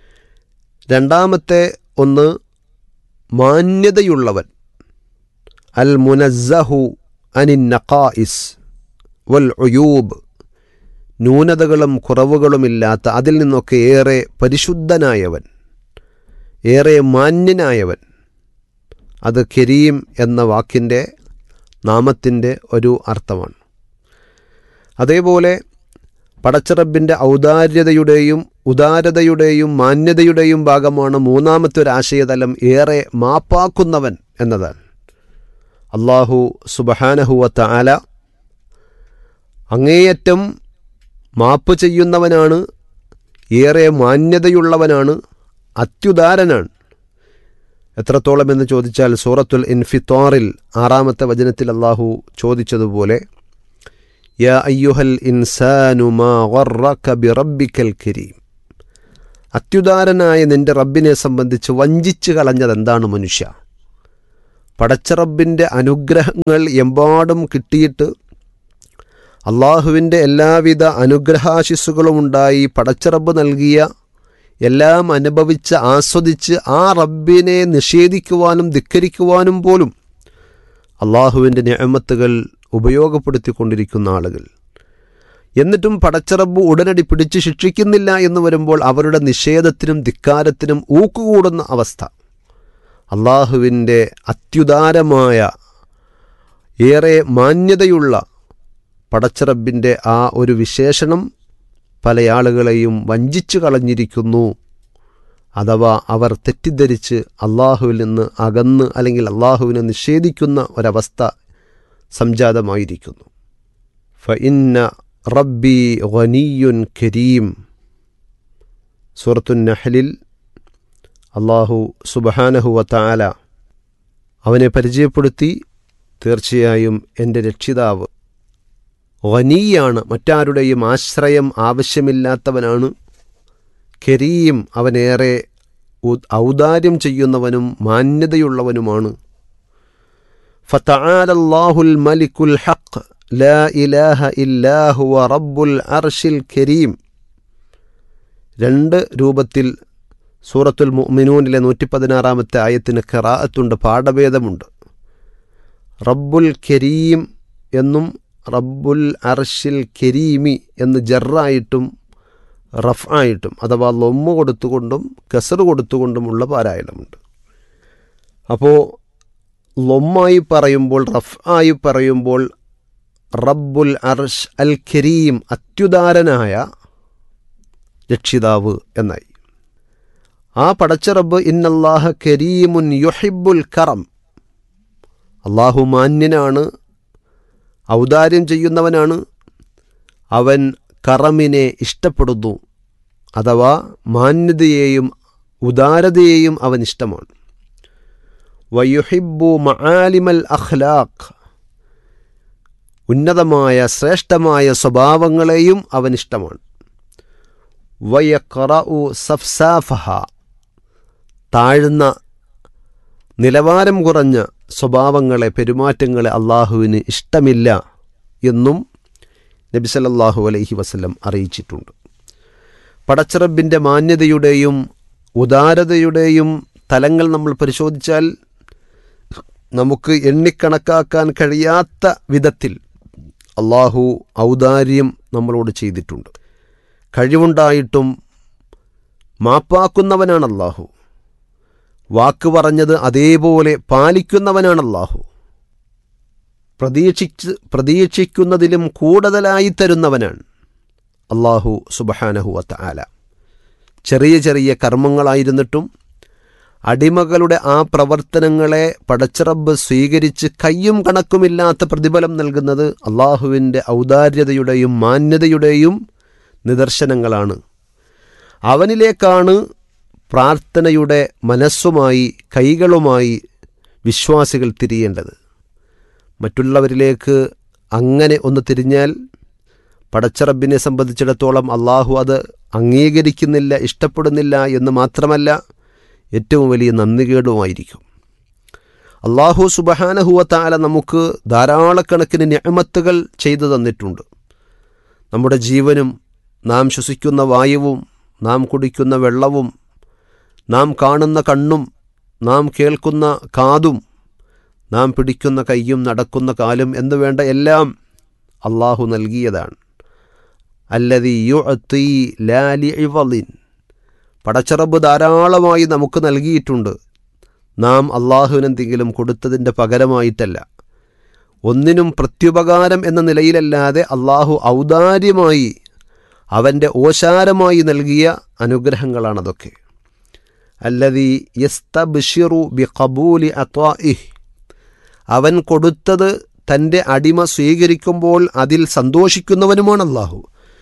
രണ്ടാമത്തെ ഒന്ന് മാന്യതയുള്ളവൻ അൽ മുനസ്സഹു അനിൻ നഖായിസ് വൽ ഉയൂബ് ന്യൂനതകളും കുറവുകളുമില്ലാത്ത അതിൽ നിന്നൊക്കെ ഏറെ പരിശുദ്ധനായവൻ ഏറെ മാന്യനായവൻ അത് കരീം എന്ന വാക്കിൻ്റെ നാമത്തിൻ്റെ ഒരു അർത്ഥമാണ് അതേപോലെ പടച്ചിറബിൻ്റെ ഔദാര്യതയുടെയും ഉദാരതയുടെയും മാന്യതയുടെയും ഭാഗമാണ് മൂന്നാമത്തെ ഒരു ആശയതലം ഏറെ മാപ്പാക്കുന്നവൻ എന്നതാണ് അള്ളാഹു സുബഹാനഹുവത്ത ആല അങ്ങേയറ്റം മാപ്പ് ചെയ്യുന്നവനാണ് ഏറെ മാന്യതയുള്ളവനാണ് അത്യുദാരനാണ് എത്രത്തോളം എന്ന് ചോദിച്ചാൽ സൂറത്തുൽ ഇൻഫിത്തോറിൽ ആറാമത്തെ വചനത്തിൽ അള്ളാഹു ചോദിച്ചതുപോലെ യാ അയ്യുഹൽ ഇൻസാനു മാ ഗർറക ബിറബ്ബിക്കൽ കരീം അത്യുദാരനായ നിന്റെ റബ്ബിനെ സംബന്ധിച്ച് വഞ്ചിച്ച് കളഞ്ഞതെന്താണ് മനുഷ്യ പടച്ച റബ്ബിൻ്റെ അനുഗ്രഹങ്ങൾ എമ്പാടും കിട്ടിയിട്ട് അള്ളാഹുവിൻ്റെ എല്ലാവിധ അനുഗ്രഹാശിസ്സുകളും ഉണ്ടായി പടച്ചറബ് നൽകിയ എല്ലാം അനുഭവിച്ച് ആസ്വദിച്ച് ആ റബ്ബിനെ നിഷേധിക്കുവാനും ധിക്കരിക്കുവാനും പോലും അള്ളാഹുവിൻ്റെ നിയമത്തുകൾ ഉപയോഗപ്പെടുത്തിക്കൊണ്ടിരിക്കുന്ന ആളുകൾ എന്നിട്ടും പടച്ചറബ് ഉടനടി പിടിച്ച് ശിക്ഷിക്കുന്നില്ല എന്ന് വരുമ്പോൾ അവരുടെ നിഷേധത്തിനും ധിക്കാരത്തിനും ഊക്കുകൂടുന്ന അവസ്ഥ അള്ളാഹുവിൻ്റെ അത്യുദാരമായ ഏറെ മാന്യതയുള്ള പടച്ചറബിൻ്റെ ആ ഒരു വിശേഷണം പല ആളുകളെയും വഞ്ചിച്ചു കളഞ്ഞിരിക്കുന്നു അഥവാ അവർ തെറ്റിദ്ധരിച്ച് അള്ളാഹുവിൽ നിന്ന് അകന്ന് അല്ലെങ്കിൽ അള്ളാഹുവിനെ നിഷേധിക്കുന്ന ഒരവസ്ഥ സംജാതമായിരിക്കുന്നു ഫ ഇന്ന റബ്ബി ഖനിയുൻ കരീം സൂറത്തുൻ നഹലിൽ അള്ളാഹു സുബഹാനഹു വത്താല അവനെ പരിചയപ്പെടുത്തി തീർച്ചയായും എൻ്റെ രക്ഷിതാവ് ഖനിയാണ് മറ്റാരുടെയും ആശ്രയം ആവശ്യമില്ലാത്തവനാണ് കരീം അവനേറെ ഉ- ഔദാര്യം ചെയ്യുന്നവനും മാന്യതയുള്ളവനുമാണ് ഫതആലല്ലാഹുൽ മലിക്കുൽ ഹഖ് ലാ ഇലാഹ ഇല്ലാ ഹുവ റബ്ബുൽ അർഷിൽ കരീം രണ്ട് രൂപത്തിൽ സൂറത്തുൽ മുഅ്മിനൂനിലെ നൂറ്റി പതിനാറാമത്തെ ആയത്തിന് ഖിറാഅത്തുണ്ട് പാഠഭേദമുണ്ട് റബ്ബുൽ കരീം എന്നും റബ്ബുൽ അർഷിൽ കരീമി എന്ന് ജറായിട്ടും റഫ് ആയിട്ടും അഥവാ ലൊമ്മ കൊടുത്തുകൊണ്ടും കസറ് കൊടുത്തുകൊണ്ടുമുള്ള പാരായണമുണ്ട് അപ്പോൾ ലൊമ്മായി പറയുമ്പോൾ റഫ് ആയി പറയുമ്പോൾ റബ്ബുൽ അർഷ് അൽ കരീം അത്യുദാരനായ രക്ഷിതാവ് എന്നായി ആ പടച്ച റബ്ബ് ഇന്നല്ലാഹ കരീമുൻ യുഹിബുൽ കറം അള്ളാഹു മാന്യനാണ് ഔദാര്യം ചെയ്യുന്നവനാണ് അവൻ കറമിനെ ഇഷ്ടപ്പെടുന്നു അഥവാ മാന്യതയെയും ഉദാരതയെയും അവൻ ഇഷ്ടമാണ് വയുഹിബു മആലിമൽ അഖ്ലാഖ് ഉന്നതമായ ശ്രേഷ്ഠമായ സ്വഭാവങ്ങളെയും അവൻ ഇഷ്ടമാണ് വയക്കറു സഫ്സാഫഹ താഴ്ന്ന നിലവാരം കുറഞ്ഞ സ്വഭാവങ്ങളെ പെരുമാറ്റങ്ങളെ അള്ളാഹുവിന് ഇഷ്ടമില്ല എന്നും നബി സല്ലല്ലാഹു അലൈഹി വസല്ലം അറിയിച്ചിട്ടുണ്ട് പടച്ചിറബിൻ്റെ മാന്യതയുടെയും ഉദാരതയുടെയും തലങ്ങൾ നമ്മൾ പരിശോധിച്ചാൽ നമുക്ക് എണ്ണിക്കണക്കാക്കാൻ കഴിയാത്ത വിധത്തിൽ അള്ളാഹു ഔദാര്യം നമ്മളോട് ചെയ്തിട്ടുണ്ട് കഴിവുണ്ടായിട്ടും മാപ്പാക്കുന്നവനാണ് അള്ളാഹു വാക്ക് പറഞ്ഞത് അതേപോലെ പാലിക്കുന്നവനാണ് അള്ളാഹു പ്രതീക്ഷിച്ച് പ്രതീക്ഷിക്കുന്നതിലും കൂടുതലായി തരുന്നവനാണ് അള്ളാഹു സുബഹാനഹുവത്ത ആല ചെറിയ ചെറിയ കർമ്മങ്ങളായിരുന്നിട്ടും അടിമകളുടെ ആ പ്രവർത്തനങ്ങളെ പടച്ചിറബ് സ്വീകരിച്ച് കയ്യും കണക്കുമില്ലാത്ത പ്രതിഫലം നൽകുന്നത് അള്ളാഹുവിൻ്റെ ഔദാര്യതയുടെയും മാന്യതയുടെയും നിദർശനങ്ങളാണ് അവനിലേക്കാണ് പ്രാർത്ഥനയുടെ മനസ്സുമായി കൈകളുമായി വിശ്വാസികൾ തിരിയേണ്ടത് മറ്റുള്ളവരിലേക്ക് അങ്ങനെ ഒന്ന് തിരിഞ്ഞാൽ പടച്ചറബിനെ സംബന്ധിച്ചിടത്തോളം അള്ളാഹു അത് അംഗീകരിക്കുന്നില്ല ഇഷ്ടപ്പെടുന്നില്ല എന്ന് മാത്രമല്ല ഏറ്റവും വലിയ നന്ദികേടുമായിരിക്കും അള്ളാഹു സുബഹാനഹുവത്താല നമുക്ക് ധാരാളക്കണക്കിന് ഞമത്തുകൾ ചെയ്തു തന്നിട്ടുണ്ട് നമ്മുടെ ജീവനും നാം ശ്വസിക്കുന്ന വായുവും നാം കുടിക്കുന്ന വെള്ളവും നാം കാണുന്ന കണ്ണും നാം കേൾക്കുന്ന കാതും നാം പിടിക്കുന്ന കൈയും നടക്കുന്ന കാലും എന്ന് വേണ്ട എല്ലാം അള്ളാഹു നൽകിയതാണ് അല്ലതി യു അത്തി ലാലി ഇവലിൻ പടച്ചറബ് ധാരാളമായി നമുക്ക് നൽകിയിട്ടുണ്ട് നാം അള്ളാഹുവിനെന്തെങ്കിലും കൊടുത്തതിൻ്റെ പകരമായിട്ടല്ല ഒന്നിനും പ്രത്യുപകാരം എന്ന നിലയിലല്ലാതെ അള്ളാഹു ഔദാര്യമായി അവൻ്റെ ഓശാരമായി നൽകിയ അനുഗ്രഹങ്ങളാണതൊക്കെ അല്ലതി യസ്തബിഷിറു ബി കബൂലി അത്വാഇഹ് അവൻ കൊടുത്തത് തൻ്റെ അടിമ സ്വീകരിക്കുമ്പോൾ അതിൽ സന്തോഷിക്കുന്നവനുമാണ് അള്ളാഹു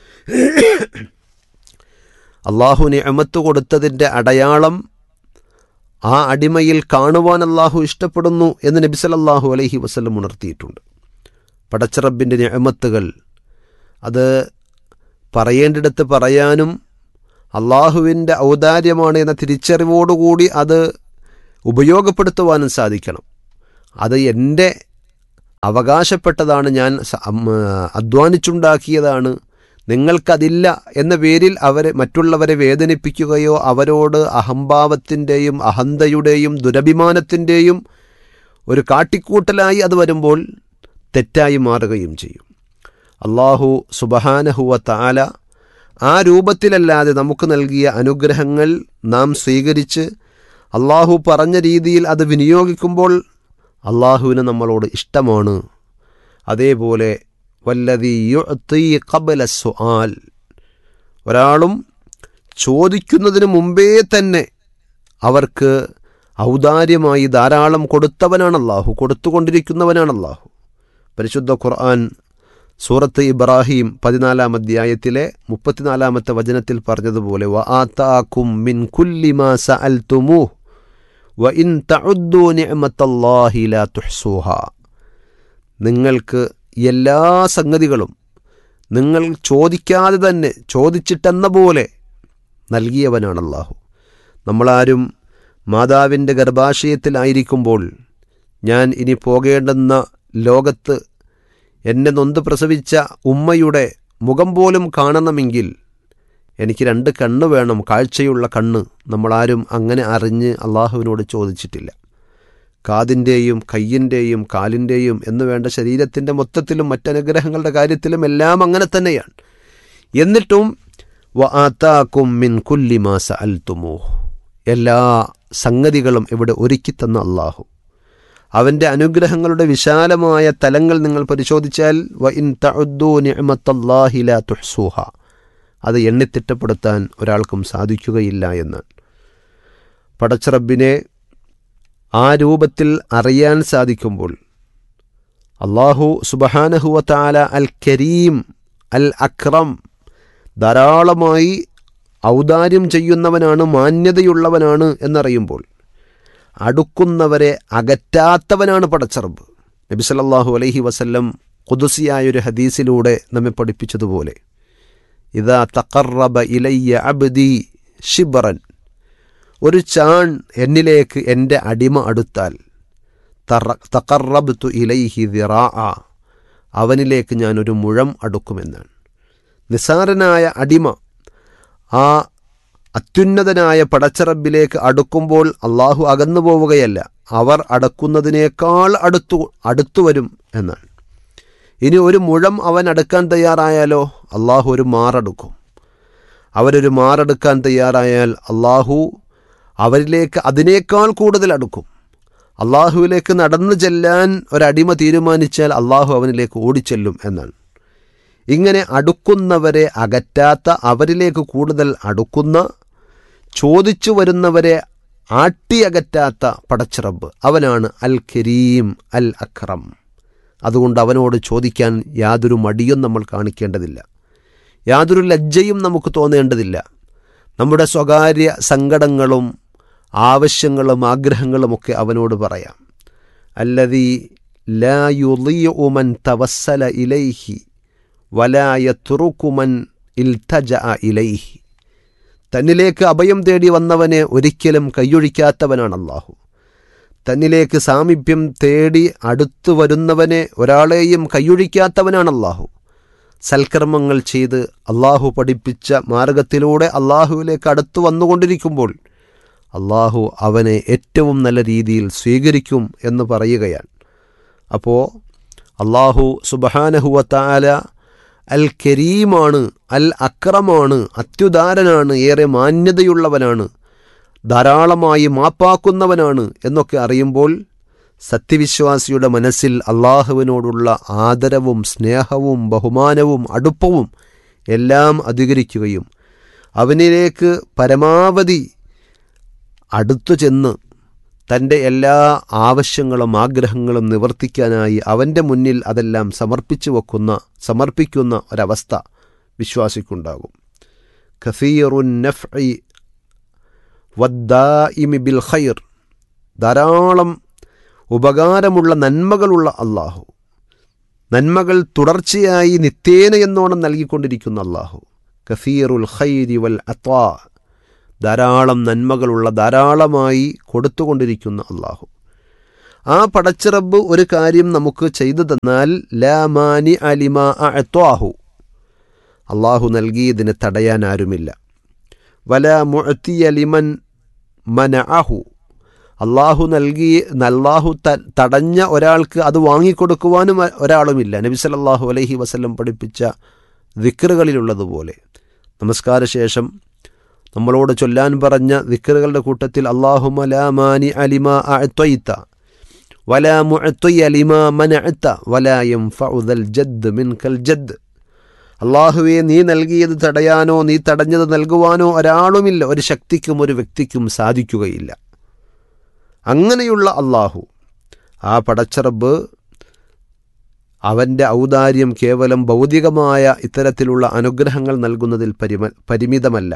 അള്ളാഹു നിഅമത്ത് കൊടുത്തതിൻ്റെ അടയാളം ആ അടിമയിൽ കാണുവാൻ അള്ളാഹു ഇഷ്ടപ്പെടുന്നു എന്ന് നബി സല്ലല്ലാഹു അലൈഹി വസല്ലം ഉണർത്തിയിട്ടുണ്ട് പടച്ചറബിൻ്റെ നിഅമത്തുകൾ അത് പറയേണ്ടിടത്ത് പറയാനും അള്ളാഹുവിൻ്റെ ഔദാര്യമാണ് എന്ന തിരിച്ചറിവോടുകൂടി അത് ഉപയോഗപ്പെടുത്തുവാനും സാധിക്കണം അത് എൻ്റെ അവകാശപ്പെട്ടതാണ് ഞാൻ സ- അം, അധ്വാനിച്ചുണ്ടാക്കിയതാണ് നിങ്ങൾക്കതില്ല എന്ന പേരിൽ അവരെ മറ്റുള്ളവരെ വേദനിപ്പിക്കുകയോ അവരോട് അഹംഭാവത്തിൻ്റെയും അഹന്തയുടെയും ദുരഭിമാനത്തിൻ്റെയും ഒരു കാട്ടിക്കൂട്ടലായി അത് വരുമ്പോൾ തെറ്റായി മാറുകയും ചെയ്യും അള്ളാഹു സുബഹാനഹുവ താല ആ രൂപത്തിലല്ലാതെ നമുക്ക് നൽകിയ അനുഗ്രഹങ്ങൾ നാം സ്വീകരിച്ച് അള്ളാഹു പറഞ്ഞ രീതിയിൽ അത് വിനിയോഗിക്കുമ്പോൾ അള്ളാഹുവിന് നമ്മളോട് ഇഷ്ടമാണ് അതേപോലെ വല്ലതി യുഅ്തി ഖബല സുആൽ ഒരാളും ചോദിക്കുന്നതിന് മുമ്പേ തന്നെ അവർക്ക് ഔദാര്യമായി ധാരാളം കൊടുത്തവനാണ് അള്ളാഹു കൊടുത്തുകൊണ്ടിരിക്കുന്നവനാണ് അള്ളാഹു പരിശുദ്ധ ഖുർആൻ സൂറത്ത് ഇബ്രാഹിം പതിനാലാം അധ്യായത്തിലെ മുപ്പത്തിനാലാമത്തെ വചനത്തിൽ പറഞ്ഞതുപോലെ വ ആതാക്കും മിൻ കുല്ലി മാ സഅൽതുമൂഹ് വ ഇൻ തഉദ്ദു നിഅമത്തല്ലാഹി ലാ തുഹ്സൂഹ നിങ്ങൾക്ക് എല്ലാ സംഗതികളും നിങ്ങൾ ചോദിക്കാതെ തന്നെ ചോദിച്ചിട്ടെന്ന പോലെ നൽകിയവനാണ് അള്ളാഹു നമ്മളാരും മാതാവിൻ്റെ ഗർഭാശയത്തിലായിരിക്കുമ്പോൾ ഞാൻ ഇനി പോകേണ്ടുന്ന ലോകത്ത് എന്നെ നൊന്ത് പ്രസവിച്ച ഉമ്മയുടെ മുഖം പോലും കാണണമെങ്കിൽ എനിക്ക് രണ്ട് കണ്ണ് വേണം കാഴ്ചയുള്ള കണ്ണ് നമ്മളാരും അങ്ങനെ അറിഞ്ഞ് അള്ളാഹുവിനോട് ചോദിച്ചിട്ടില്ല കാതിൻ്റെയും കയ്യിൻ്റെയും കാലിൻ്റെയും എന്ന് വേണ്ട ശരീരത്തിൻ്റെ മൊത്തത്തിലും മറ്റനുഗ്രഹങ്ങളുടെ കാര്യത്തിലും എല്ലാം അങ്ങനെ തന്നെയാണ് എന്നിട്ടും വ ആത്താക്കും മിൻ കുല്ലി മാസ അൽത്തുമോ എല്ലാ സംഗതികളും ഇവിടെ ഒരുക്കിത്തന്ന അള്ളാഹു അവൻ്റെ അനുഗ്രഹങ്ങളുടെ വിശാലമായ തലങ്ങൾ നിങ്ങൾ പരിശോധിച്ചാൽ വ ഇൻ തഉദ്ദു നിഅമത്തല്ലാഹി ലാ തുഹ്സൂഹ അത് എണ്ണിത്തിട്ടപ്പെടുത്താൻ ഒരാൾക്കും സാധിക്കുകയില്ല എന്നാണ് പടച്ചറബിനെ ആ രൂപത്തിൽ അറിയാൻ സാധിക്കുമ്പോൾ അള്ളാഹു സുബഹാനഹുവ താല അൽ കരീം അൽ അക്രം ധാരാളമായി ഔദാര്യം ചെയ്യുന്നവനാണ് മാന്യതയുള്ളവനാണ് എന്നറിയുമ്പോൾ അടുക്കുന്നവരെ അകറ്റാത്തവനാണ് പടച്ചറബ് നബി സല്ലല്ലാഹു അലൈഹി വസല്ലം കുതുസിയായൊരു ഹദീസിലൂടെ നമ്മെ പഠിപ്പിച്ചതുപോലെ ഇതാ തക്കറബ ഇലയ്യ അബ്ദി ഷിബറൻ ഒരു ചാൺ എന്നിലേക്ക് എൻ്റെ അടിമ അടുത്താൽ തക്കറബ്തു ഇലൈഹി ദിറാ അവനിലേക്ക് ഞാനൊരു മുഴം അടുക്കുമെന്നാണ് നിസാരനായ അടിമ ആ അത്യുന്നതനായ പടച്ചറബിലേക്ക് അടുക്കുമ്പോൾ അള്ളാഹു അകന്നു പോവുകയല്ല അവർ അടക്കുന്നതിനേക്കാൾ അടുത്തു അടുത്തു വരും എന്നാണ് ഇനി ഒരു മുഴം അവൻ അടുക്കാൻ തയ്യാറായാലോ അള്ളാഹു ഒരു മാറടുക്കും അവരൊരു മാറെടുക്കാൻ തയ്യാറായാൽ അള്ളാഹു അവരിലേക്ക് അതിനേക്കാൾ കൂടുതൽ അടുക്കും അള്ളാഹുവിലേക്ക് നടന്നു ചെല്ലാൻ ഒരടിമ തീരുമാനിച്ചാൽ അള്ളാഹു അവനിലേക്ക് ഓടിച്ചെല്ലും എന്നാണ് ഇങ്ങനെ അടുക്കുന്നവരെ അകറ്റാത്ത അവരിലേക്ക് കൂടുതൽ അടുക്കുന്ന ചോദിച്ചു വരുന്നവരെ ആട്ടിയകറ്റാത്ത പടച്ചിറബ് അവനാണ് അൽ കരീം അൽ അക്രം അതുകൊണ്ട് അവനോട് ചോദിക്കാൻ യാതൊരു മടിയും നമ്മൾ കാണിക്കേണ്ടതില്ല യാതൊരു ലജ്ജയും നമുക്ക് തോന്നേണ്ടതില്ല നമ്മുടെ സ്വകാര്യ സങ്കടങ്ങളും ആവശ്യങ്ങളും ആഗ്രഹങ്ങളുമൊക്കെ അവനോട് പറയാം അല്ലതി ലാ യുളിയുമൻ തവസ്സല ഇലൈഹി വലായ തുറുക്കുമൻ ഇൽത്തജ ഇലൈഹി തന്നിലേക്ക് അഭയം തേടി വന്നവനെ ഒരിക്കലും കൈയൊഴിക്കാത്തവനാണ് അള്ളാഹു തന്നിലേക്ക് സാമീപ്യം തേടി അടുത്തു വരുന്നവനെ ഒരാളെയും കൈയൊഴിക്കാത്തവനാണ് അള്ളാഹു സൽക്കർമ്മങ്ങൾ ചെയ്ത് അള്ളാഹു പഠിപ്പിച്ച മാർഗത്തിലൂടെ അള്ളാഹുവിലേക്ക് അടുത്തു വന്നുകൊണ്ടിരിക്കുമ്പോൾ അള്ളാഹു അവനെ ഏറ്റവും നല്ല രീതിയിൽ സ്വീകരിക്കും എന്ന് പറയുകയാണ് അപ്പോൾ അള്ളാഹു സുബഹാനഹുവത്താല അൽ കരീമാണ് അൽ അക്രമാണ് അത്യുദാരനാണ് ഏറെ മാന്യതയുള്ളവനാണ് ധാരാളമായി മാപ്പാക്കുന്നവനാണ് എന്നൊക്കെ അറിയുമ്പോൾ സത്യവിശ്വാസിയുടെ മനസ്സിൽ അള്ളാഹുവിനോടുള്ള ആദരവും സ്നേഹവും ബഹുമാനവും അടുപ്പവും എല്ലാം അധികരിക്കുകയും അവനിലേക്ക് പരമാവധി അടുത്തു ചെന്ന് തൻ്റെ എല്ലാ ആവശ്യങ്ങളും ആഗ്രഹങ്ങളും നിവർത്തിക്കാനായി അവൻ്റെ മുന്നിൽ അതെല്ലാം സമർപ്പിച്ചു വെക്കുന്ന സമർപ്പിക്കുന്ന ഒരവസ്ഥ വിശ്വാസിക്കുണ്ടാകും ഖസീറുൻ നഫ്ഇ വദ്ദായിമി ബിൽ ഖൈർ ധാരാളം ഉപകാരമുള്ള നന്മകളുള്ള അള്ളാഹു നന്മകൾ തുടർച്ചയായി നിത്യേന എന്നോണം നൽകിക്കൊണ്ടിരിക്കുന്ന അള്ളാഹു കസീറുൽ ഖൈരി വൽ അത്വാ ധാരാളം നന്മകളുള്ള ധാരാളമായി കൊടുത്തുകൊണ്ടിരിക്കുന്ന അള്ളാഹു ആ പടച്ചിറബ് ഒരു കാര്യം നമുക്ക് ചെയ്തു തന്നാൽ ലാ മാനി അലിമ അത്വാഹു അള്ളാഹു നൽകിയതിന് തടയാൻ ആരുമില്ല വല മുഅത്തിയ ലിമൻ മനഅഹു അള്ളാഹു നൽകി അള്ളാഹു ത- തടഞ്ഞ ഒരാൾക്ക് അത് വാങ്ങിക്കൊടുക്കുവാനും അ- ഒരാളുമില്ല നബി സല്ലല്ലാഹു അലൈഹി വസല്ലം പഠിപ്പിച്ച ദിക്റുകളിലുള്ളതുപോലെ നമസ്കാരശേഷം നമ്മളോട് ചൊല്ലാൻ പറഞ്ഞ ദിക്റുകളുടെ കൂട്ടത്തിൽ അള്ളാഹുമ ലാ മാനി അലിമ അഅത്വയ്ത വലാ മുഅത്വയ ലിമാ മനഅത വലാ യൻഫഉ ദൽ ജദ് മിൻകൽ ജദ് അള്ളാഹുവെ നീ നൽകിയത് തടയാനോ നീ തടഞ്ഞത് നൽകുവാനോ ഒരാളുമില്ല ഒരു ശക്തിക്കും ഒരു വ്യക്തിക്കും സാധിക്കുകയില്ല അങ്ങനെയുള്ള അള്ളാഹു ആ പടച്ചറബ് അവൻ്റെ ഔദാര്യം കേവലം ഭൗതികമായ ഇത്തരത്തിലുള്ള അനുഗ്രഹങ്ങൾ നൽകുന്നതിൽ പരിമ പരിമിതമല്ല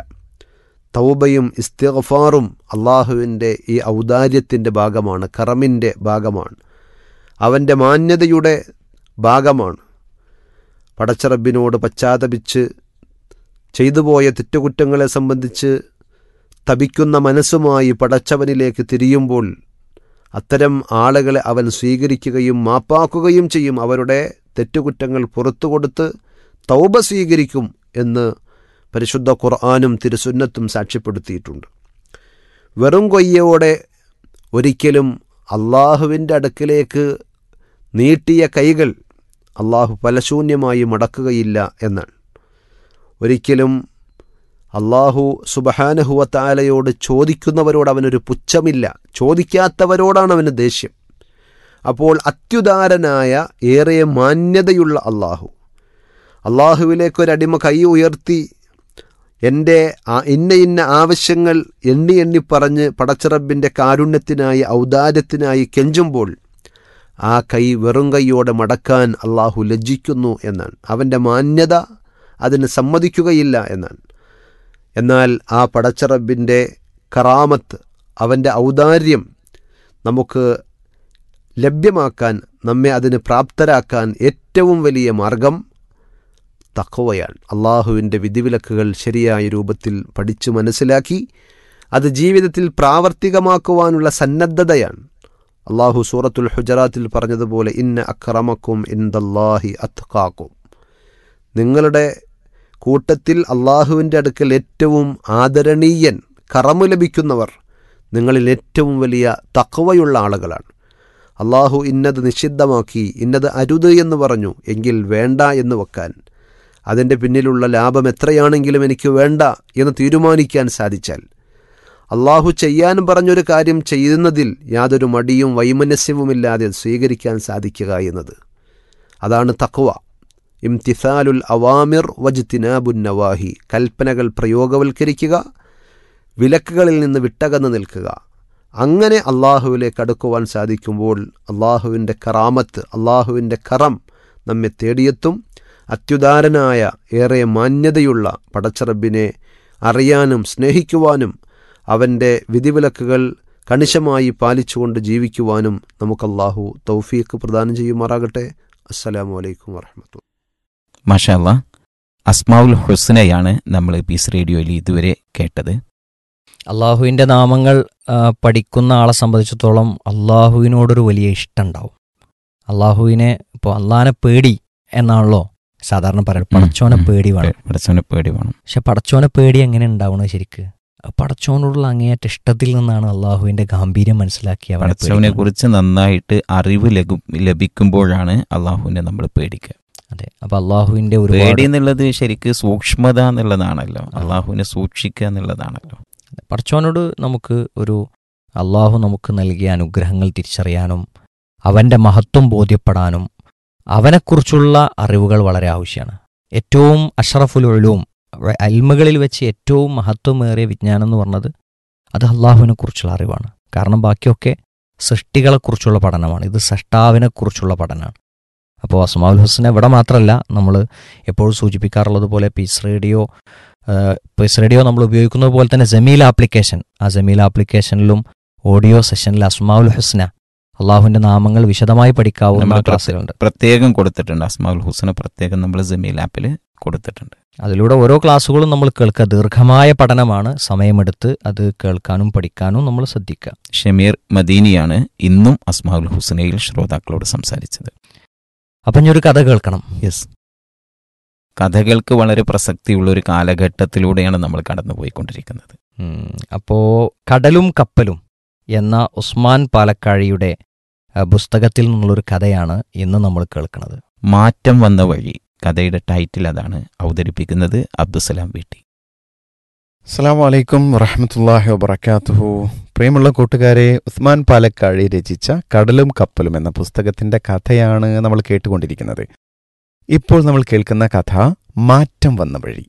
തൗബയും ഇസ്തിഗ്ഫാറും അള്ളാഹുവിൻ്റെ ഈ ഔദാര്യത്തിൻ്റെ ഭാഗമാണ് കറമിൻ്റെ ഭാഗമാണ് അവൻ്റെ മാന്യതയുടെ ഭാഗമാണ് പടച്ചറബിനോട് പശ്ചാത്തപിച്ച് ചെയ്തുപോയ തെറ്റുകുറ്റങ്ങളെ സംബന്ധിച്ച് തപിക്കുന്ന മനസ്സുമായി പടച്ചവനിലേക്ക് തിരിയുമ്പോൾ അത്തരം ആളുകളെ അവൻ സ്വീകരിക്കുകയും മാപ്പാക്കുകയും ചെയ്യും അവരുടെ തെറ്റുകുറ്റങ്ങൾ പുറത്തു കൊടുത്ത് തൗബ സ്വീകരിക്കും എന്ന് പരിശുദ്ധ ഖുർആാനും തിരുസുന്നത്തും സാക്ഷ്യപ്പെടുത്തിയിട്ടുണ്ട് വെറും കൊയ്യോടെ ഒരിക്കലും അള്ളാഹുവിൻ്റെ അടുക്കിലേക്ക് നീട്ടിയ കൈകൾ അള്ളാഹു ഫലശൂന്യമായി മടക്കുകയില്ല എന്നാണ് ഒരിക്കലും അള്ളാഹു സുബഹാനഹുവത്താലയോട് ചോദിക്കുന്നവരോട് അവനൊരു പുച്ഛമില്ല ചോദിക്കാത്തവരോടാണ് അവന് ദേഷ്യം അപ്പോൾ അത്യുദാരനായ ഏറെ മാന്യതയുള്ള അള്ളാഹു അള്ളാഹുവിലേക്കൊരടിമ കൈ ഉയർത്തി എൻ്റെ ആ- ഇന്ന ഇന്ന ആവശ്യങ്ങൾ എണ്ണി എണ്ണി പറഞ്ഞ് പടച്ചിറബിൻ്റെ കാരുണ്യത്തിനായി ഔദാര്യത്തിനായി കെഞ്ചുമ്പോൾ ആ കൈ വെറും കൈയോടെ മടക്കാൻ അള്ളാഹു ലജ്ജിക്കുന്നു എന്നാണ് അവൻ്റെ മാന്യത അതിന് സമ്മതിക്കുകയില്ല എന്നാണ് എന്നാൽ ആ പടച്ചറബിൻ്റെ കറാമത്ത് അവൻ്റെ ഔദാര്യം നമുക്ക് ലഭ്യമാക്കാൻ നമ്മെ അതിന് പ്രാപ്തരാക്കാൻ ഏറ്റവും വലിയ മാർഗം തക്കവയാണ് അള്ളാഹുവിൻ്റെ വിധിവിലക്കുകൾ ശരിയായ രൂപത്തിൽ പഠിച്ചു മനസ്സിലാക്കി അത് ജീവിതത്തിൽ പ്രാവർത്തികമാക്കുവാനുള്ള സന്നദ്ധതയാണ് അള്ളാഹു സൂറത്തുൽ ഹുജറാത്തിൽ പറഞ്ഞതുപോലെ ഇന്ന അക്രമക്കും ഇന്ദല്ലാഹി അത്കാക്കും നിങ്ങളുടെ കൂട്ടത്തിൽ അള്ളാഹുവിൻ്റെ അടുക്കൽ ഏറ്റവും ആദരണീയൻ കറമു ലഭിക്കുന്നവർ നിങ്ങളിൽ ഏറ്റവും വലിയ തക്കവയുള്ള ആളുകളാണ് അള്ളാഹു ഇന്നത് നിഷിദ്ധമാക്കി ഇന്നത് അരുത് എന്ന് പറഞ്ഞു എങ്കിൽ വേണ്ട എന്ന് വെക്കാൻ അതിൻ്റെ പിന്നിലുള്ള ലാഭം എത്രയാണെങ്കിലും എനിക്ക് വേണ്ട എന്ന് തീരുമാനിക്കാൻ സാധിച്ചാൽ അള്ളാഹു ചെയ്യാൻ പറഞ്ഞൊരു കാര്യം ചെയ്യുന്നതിൽ യാതൊരു മടിയും വൈമനസ്യവുമില്ലാതെ സ്വീകരിക്കാൻ സാധിക്കുക എന്നത് അതാണ് തക്വ ഇംതിസാലുൽ അവാമിർ വജ്തിനാബുൻ നവാഹി കൽപ്പനകൾ പ്രയോഗവൽക്കരിക്കുക വിലക്കുകളിൽ നിന്ന് വിട്ടകന്ന് നിൽക്കുക അങ്ങനെ അള്ളാഹുവിലേക്ക് അടുക്കുവാൻ സാധിക്കുമ്പോൾ അള്ളാഹുവിൻ്റെ കറാമത്ത് അള്ളാഹുവിൻ്റെ കറം നമ്മെ തേടിയെത്തും അത്യുദാരനായ ഏറെ മാന്യതയുള്ള പടച്ചറബിനെ അറിയാനും സ്നേഹിക്കുവാനും അവൻ്റെ വിധിവിലക്കുകൾ കണിശമായി പാലിച്ചുകൊണ്ട് ജീവിക്കുവാനും നമുക്ക് അള്ളാഹു തൗഫീഖ് പ്രദാനം ചെയ്യുമാറാകട്ടെ അസ്സലാമു അലൈക്കും വറഹമത്തു മാഷാല്ല അസ്മാവുൽ ഹുസ്നയാണ് നമ്മൾ പീസ് റേഡിയോയിൽ ഇതുവരെ കേട്ടത് അള്ളാഹുവിൻ്റെ നാമങ്ങൾ ആ, പഠിക്കുന്ന ആളെ സംബന്ധിച്ചിടത്തോളം അള്ളാഹുവിനോടൊരു വലിയ ഇഷ്ടം ഉണ്ടാവും അള്ളാഹുവിനെ ഇപ്പോൾ അള്ളാഹിനെ പേടി എന്നാണല്ലോ സാധാരണ പറയുന്നത് പടച്ചോനെ ഉം. പേടി വേണം പടച്ചവനെ പേടി വേണം പക്ഷെ പടച്ചോനെ പേടി എങ്ങനെ ഉണ്ടാവണത് ശരിക്ക് ആ പടച്ചോനോടുള്ള അങ്ങേയറ്റ ഇഷ്ടത്തിൽ നിന്നാണ് അള്ളാഹുവിന്റെ ഗാംഭീര്യം മനസ്സിലാക്കി അവനെ പടച്ചവനെ പേടിക്കുന്നത്. കുറിച്ച് നന്നായിട്ട് അറിവ് ലഘു- ലഭിക്കുമ്പോഴാണ് അള്ളാഹുവിനെ നമ്മൾ പേടിക്കുക അതെ അപ്പൊ അള്ളാഹുവിന്റെ ഒരു പേടി എന്നുള്ളത് ശരിക്ക് സൂക്ഷ്മത എന്നുള്ളതാണല്ലോ അള്ളാഹുവിനെ സൂക്ഷിക്കുക എന്നുള്ളതാണല്ലോ പടച്ചോനോട് നമുക്ക് ഒരു അള്ളാഹു നമുക്ക് നൽകിയ അനുഗ്രഹങ്ങൾ തിരിച്ചറിയാനും അവന്റെ മഹത്വം ബോധ്യപ്പെടാനും അവനെക്കുറിച്ചുള്ള അറിവുകൾ വളരെ ആവശ്യമാണ് ഏറ്റവും അഷറഫുൽ ഒഴിലും അൽമകളിൽ വെച്ച് ഏറ്റവും മഹത്വമേറിയ വിജ്ഞാനം എന്ന് പറഞ്ഞത് അത് അള്ളാഹുവിനെ കുറിച്ചുള്ള അറിവാണ് കാരണം ബാക്കിയൊക്കെ സൃഷ്ടികളെക്കുറിച്ചുള്ള പഠനമാണ് ഇത് സൃഷ്ടാവിനെക്കുറിച്ചുള്ള പഠനമാണ് അപ്പോൾ അസ്മാഉൽ ഹുസ്ന ഇവിടെ മാത്രമല്ല നമ്മൾ എപ്പോഴും സൂചിപ്പിക്കാറുള്ളത് പോലെ പീസ് റേഡിയോ പീസ് റേഡിയോ നമ്മൾ ഉപയോഗിക്കുന്നത് പോലെ തന്നെ ജമീൽ ആപ്ലിക്കേഷൻ ആ ജമീൽ ആപ്ലിക്കേഷനിലും ഓഡിയോ സെഷനിൽ അസ്മാഉൽ ഹുസ്ന അള്ളാഹുവിന്റെ നാമങ്ങൾ വിശദമായി പഠിക്കാവുന്ന നമ്മൾ ക്ലാസ്സുകളുണ്ട് പ്രത്യേകം കൊടുത്തിട്ടുണ്ട് അസ്മാഉൽ ഹുസന പ്രത്യേകം നമ്മൾ ജമീൽ ആപ്പിൽ കൊടുത്തിട്ടുണ്ട് അതിലൂടെ ഓരോ ക്ലാസ്സുകളും നമ്മൾ കേൾക്കുക ദീർഘമായ പഠനമാണ് സമയമെടുത്ത് അത് കേൾക്കാനും പഠിക്കാനും നമ്മൾ ശ്രദ്ധിക്കുക ഷമീർ മദീനിയാണ് ഇന്നും അസ്മാഉൽ ഹുസനയിൽ ശ്രോതാക്കളോട് സംസാരിച്ചത് അപ്പം ഇനി ഒരു കഥ കേൾക്കണം യെസ് കഥകൾക്ക് വളരെ പ്രസക്തിയുള്ള ഒരു കാലഘട്ടത്തിലൂടെയാണ് നമ്മൾ കടന്നുപോയിക്കൊണ്ടിരിക്കുന്നത് ഉം, അപ്പോ കടലും കപ്പലും എന്ന ഉസ്മാൻ പാലക്കാഴിയുടെ അഹ്, പുസ്തകത്തിൽ നിന്നുള്ളൊരു കഥയാണ് ഇന്ന് നമ്മൾ കേൾക്കുന്നത് മാറ്റം വന്ന വഴി കഥയുടെ ടൈറ്റിൽ അതാണ് അവതരിപ്പിക്കുന്നത് അബ്ദുസലാം വീട്ടി അസ്സാം വലൈക്കും വറഹമത്തല്ലാഹി വബർക്കാത്തുഹു പ്രിയമുള്ള കൂട്ടുകാരെ ഉസ്മാൻ പാലക്കാഴി രചിച്ച കടലും കപ്പലും എന്ന പുസ്തകത്തിന്റെ കഥയാണ് നമ്മൾ കേട്ടുകൊണ്ടിരിക്കുന്നത് ഇപ്പോൾ നമ്മൾ കേൾക്കുന്ന കഥ മാറ്റം വന്ന വഴി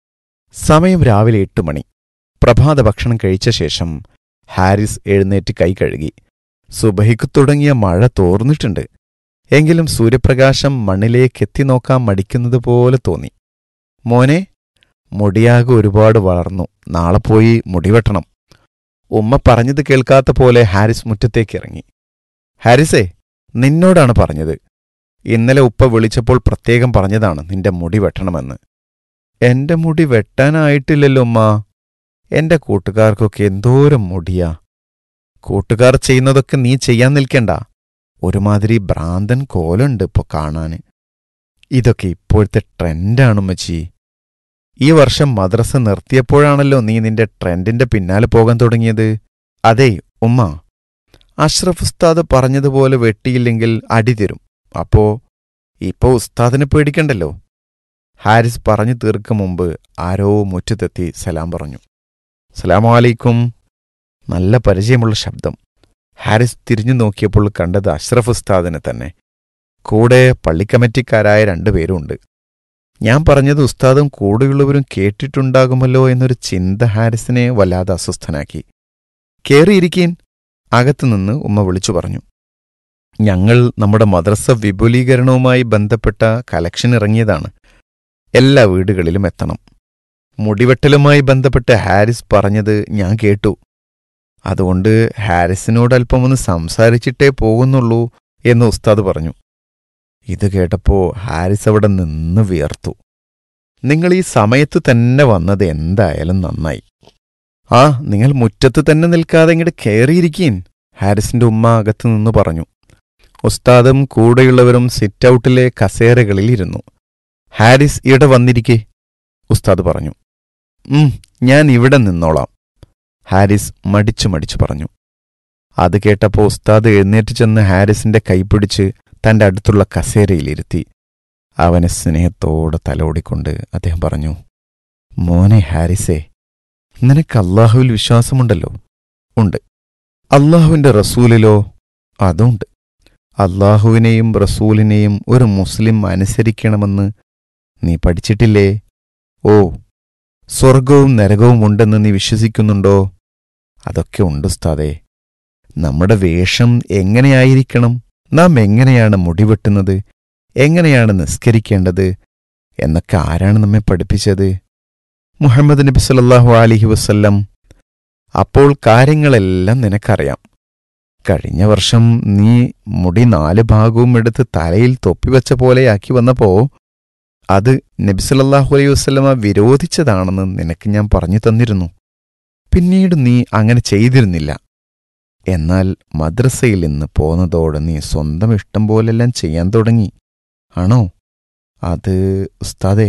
സമയം രാവിലെ എട്ട് മണി പ്രഭാത ഭക്ഷണം കഴിച്ച ശേഷം ഹാരിസ് എഴുന്നേറ്റ് കൈ കഴുകി സുബഹിക്ക് തുടങ്ങിയ മഴ തോർന്നിട്ടുണ്ട് എങ്കിലും സൂര്യപ്രകാശം മണ്ണിലേക്ക് എത്തി നോക്കാൻ മടിക്കുന്നത് പോലെ തോന്നി മോനെ മുടിയാകെ ഒരുപാട് വളർന്നു നാളെ പോയി മുടി വെട്ടണം ഉമ്മ പറഞ്ഞത് കേൾക്കാത്ത പോലെ ഹാരിസ് മുറ്റത്തേക്ക് ഇറങ്ങി ഹാരിസേ നിന്നോടാണ് പറഞ്ഞത് ഇന്നലെ ഉപ്പ വിളിച്ചപ്പോൾ പ്രത്യേകം പറഞ്ഞതാണ് നിന്റെ മുടി വെട്ടണമെന്ന് എന്റെ മുടി വെട്ടാനായിട്ടില്ലല്ലോ ഉമ്മ എന്റെ കൂട്ടുകാർക്കൊക്കെ എന്തോരം മുടിയാ കൂട്ടുകാർ ചെയ്യുന്നതൊക്കെ നീ ചെയ്യാൻ നിൽക്കണ്ട ഒരുമാതിരി ഭ്രാന്തൻ കോലുണ്ട് ഇപ്പൊ കാണാന് ഇതൊക്കെ ഇപ്പോഴത്തെ ട്രെൻഡാണ് മച്ചി ഈ വർഷം മദ്രസ നിർത്തിയപ്പോഴാണല്ലോ നീ നിന്റെ ട്രെൻഡിന്റെ പിന്നാലെ പോകാൻ തുടങ്ങിയത് അതെ ഉമ്മ അഷ്റഫ് ഉസ്താദ് പറഞ്ഞതുപോലെ വെട്ടിയില്ലെങ്കിൽ അടി തരും അപ്പോ ഇപ്പോ ഉസ്താദിനെ പേടിക്കണ്ടല്ലോ ഹാരിസ് പറഞ്ഞു തീർക്കും മുമ്പ് ആരോ മുറ്റത്തെത്തി സലാം പറഞ്ഞു സലാമലൈക്കും നല്ല പരിചയമുള്ള ശബ്ദം ഹാരിസ് തിരിഞ്ഞു നോക്കിയപ്പോൾ കണ്ടത് അഷ്റഫ് ഉസ്താദിനെ തന്നെ കൂടെ പള്ളിക്കമ്മിറ്റിക്കാരായ രണ്ടുപേരുണ്ട് ഞാൻ പറഞ്ഞത് ഉസ്താദും കൂടെയുള്ളവരും കേട്ടിട്ടുണ്ടാകുമല്ലോ എന്നൊരു ചിന്ത ഹാരിസിനെ വല്ലാതെ അസ്വസ്ഥനാക്കി കേറിയിരിക്കീൻ അകത്തുനിന്ന് ഉമ്മ വിളിച്ചു പറഞ്ഞു ഞങ്ങൾ നമ്മുടെ മദ്രസ വിപുലീകരണവുമായി ബന്ധപ്പെട്ട കലക്ഷൻ ഇറങ്ങിയതാണ് എല്ലാ വീടുകളിലും എത്തണം മുടിവെട്ടലുമായി ബന്ധപ്പെട്ട് ഹാരിസ് പറഞ്ഞത് ഞാൻ കേട്ടു അതുകൊണ്ട് ഹാരിസിനോട് അല്പം ഒന്ന് സംസാരിച്ചിട്ടേ പോകുന്നുള്ളൂ എന്ന് ഉസ്താദ് പറഞ്ഞു ഇത് കേട്ടപ്പോ ഹാരിസ് അവിടെ നിന്ന് വിയർത്തു നിങ്ങൾ ഈ സമയത്ത് തന്നെ വന്നത് എന്തായാലും നന്നായി ആ നിങ്ങൾ മുറ്റത്ത് തന്നെ നിൽക്കാതെ ഇങ്ങോട്ട് കയറിയിരിക്കീൻ ഹാരിസിന്റെ ഉമ്മ അകത്തു നിന്ന് പറഞ്ഞു ഉസ്താദും കൂടെയുള്ളവരും സിറ്റ് ഔട്ടിലെ കസേരകളിൽ ഇരുന്നു ഹാരിസ് ഇവിടെ വന്നിരിക്കെ ഉസ്താദ് പറഞ്ഞു ഉം ഞാൻ ഇവിടെ നിന്നോളാം ഹാരിസ് മടിച്ചു മടിച്ചു പറഞ്ഞു അത് കേട്ടപ്പോൾ ഉസ്താദ് എഴുന്നേറ്റ് ചെന്ന് ഹാരിസിന്റെ കൈപിടിച്ച് തന്റെ അടുത്തുള്ള കസേരയിലിരുത്തി അവനെ സ്നേഹത്തോടെ തലോടിക്കൊണ്ട് അദ്ദേഹം പറഞ്ഞു മോനെ ഹാരിസേ നിനക്ക് അള്ളാഹുവിൽ വിശ്വാസമുണ്ടല്ലോ ഉണ്ട് അള്ളാഹുവിന്റെ റസൂലിലോ അതുണ്ട് അള്ളാഹുവിനെയും റസൂലിനെയും ഒരു മുസ്ലിം അനുസരിക്കണമെന്ന് നീ പഠിച്ചിട്ടില്ലേ ഓ സ്വർഗവും നരകവും ഉണ്ടെന്ന് നീ വിശ്വസിക്കുന്നുണ്ടോ അതൊക്കെ ഉണ്ട് ഉസ്താദേ നമ്മുടെ വേഷം എങ്ങനെയായിരിക്കണം നാം എങ്ങനെയാണ് മുടിവെട്ടുന്നത് എങ്ങനെയാണ് നിസ്കരിക്കേണ്ടത് എന്നൊക്കെ ആരാണ് നമ്മെ പഠിപ്പിച്ചത് മുഹമ്മദ് നബി സല്ലല്ലാഹു അലിഹി വസ്ല്ലം അപ്പോൾ കാര്യങ്ങളെല്ലാം നിനക്കറിയാം കഴിഞ്ഞ വർഷം നീ മുടി നാല് ഭാഗവും എടുത്ത് തലയിൽ തൊപ്പിവെച്ച പോലെയാക്കി വന്നപ്പോ അത് നബി സല്ലല്ലാഹു അലൈഹി വസ്ലമ വിരോധിച്ചതാണെന്ന് നിനക്ക് ഞാൻ പറഞ്ഞു തന്നിരുന്നു പിന്നീട് നീ അങ്ങനെ ചെയ്തിരുന്നില്ല എന്നാൽ മദ്രസയിൽ നിന്ന് പോന്നതോടെ നീ സ്വന്തം ഇഷ്ടം പോലെല്ലാം ചെയ്യാൻ തുടങ്ങി ആണോ അത് ഉസ്താദേ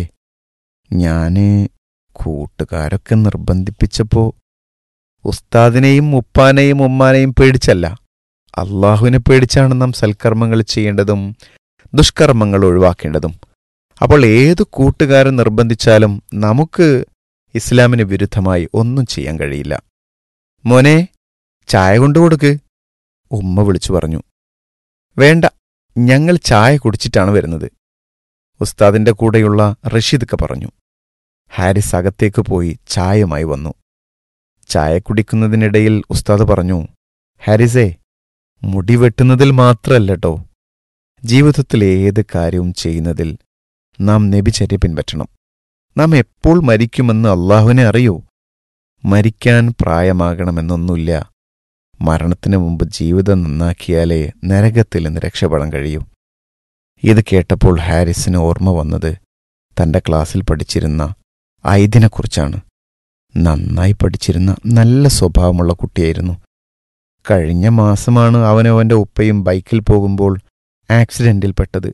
ഞാന് കൂട്ടുകാരൊക്കെ നിർബന്ധിപ്പിച്ചപ്പോ ഉസ്താദിനെയും ഉപ്പാനെയും ഉമ്മാനെയും പേടിച്ചല്ല അള്ളാഹുവിനെ പേടിച്ചാണ് നാം സൽക്കർമ്മങ്ങൾ ചെയ്യേണ്ടതും ദുഷ്കർമ്മങ്ങൾ ഒഴിവാക്കേണ്ടതും അപ്പോൾ ഏതു കൂട്ടുകാരൻ നിർബന്ധിച്ചാലും നമുക്ക് ഇസ്ലാമിന് വിരുദ്ധമായി ഒന്നും ചെയ്യാൻ കഴിയില്ല മോനെ ചായ കൊണ്ടുകൊടുക്ക് ഉമ്മ വിളിച്ചു പറഞ്ഞു വേണ്ട ഞങ്ങൾ ചായ കുടിച്ചിട്ടാണ് വരുന്നത് ഉസ്താദിന്റെ കൂടെയുള്ള റഷീദൊക്കെ പറഞ്ഞു ഹാരിസ് അകത്തേക്ക് പോയി ചായയുമായി വന്നു ചായ കുടിക്കുന്നതിനിടയിൽ ഉസ്താദ് പറഞ്ഞു ഹാരിസേ മുടി വെട്ടുന്നതിൽ മാത്രല്ലട്ടോ ജീവിതത്തിൽ ഏത് കാര്യവും ചെയ്യുന്നതിൽ നാം നബിചര്യ പിൻപറ്റണം നാം എപ്പോൾ മരിക്കുമെന്ന് അള്ളാഹുവിനെ അറിയൂ മരിക്കാൻ പ്രായമാകണമെന്നൊന്നുമില്ല മരണത്തിനു മുമ്പ് ജീവിതം നന്നാക്കിയാലേ നരകത്തിൽ നിന്ന് രക്ഷപ്പെടാൻ കഴിയൂ ഇത് കേട്ടപ്പോൾ ഹാരിസിന് ഓർമ്മ വന്നത് തൻ്റെ ക്ലാസ്സിൽ പഠിച്ചിരുന്ന ഐദിനെക്കുറിച്ചാണ് നന്നായി പഠിച്ചിരുന്ന നല്ല സ്വഭാവമുള്ള കുട്ടിയായിരുന്നു കഴിഞ്ഞ മാസമാണ് അവനും അവൻ്റെ ഉപ്പയും ബൈക്കിൽ പോകുമ്പോൾ ആക്സിഡന്റിൽപ്പെട്ടത്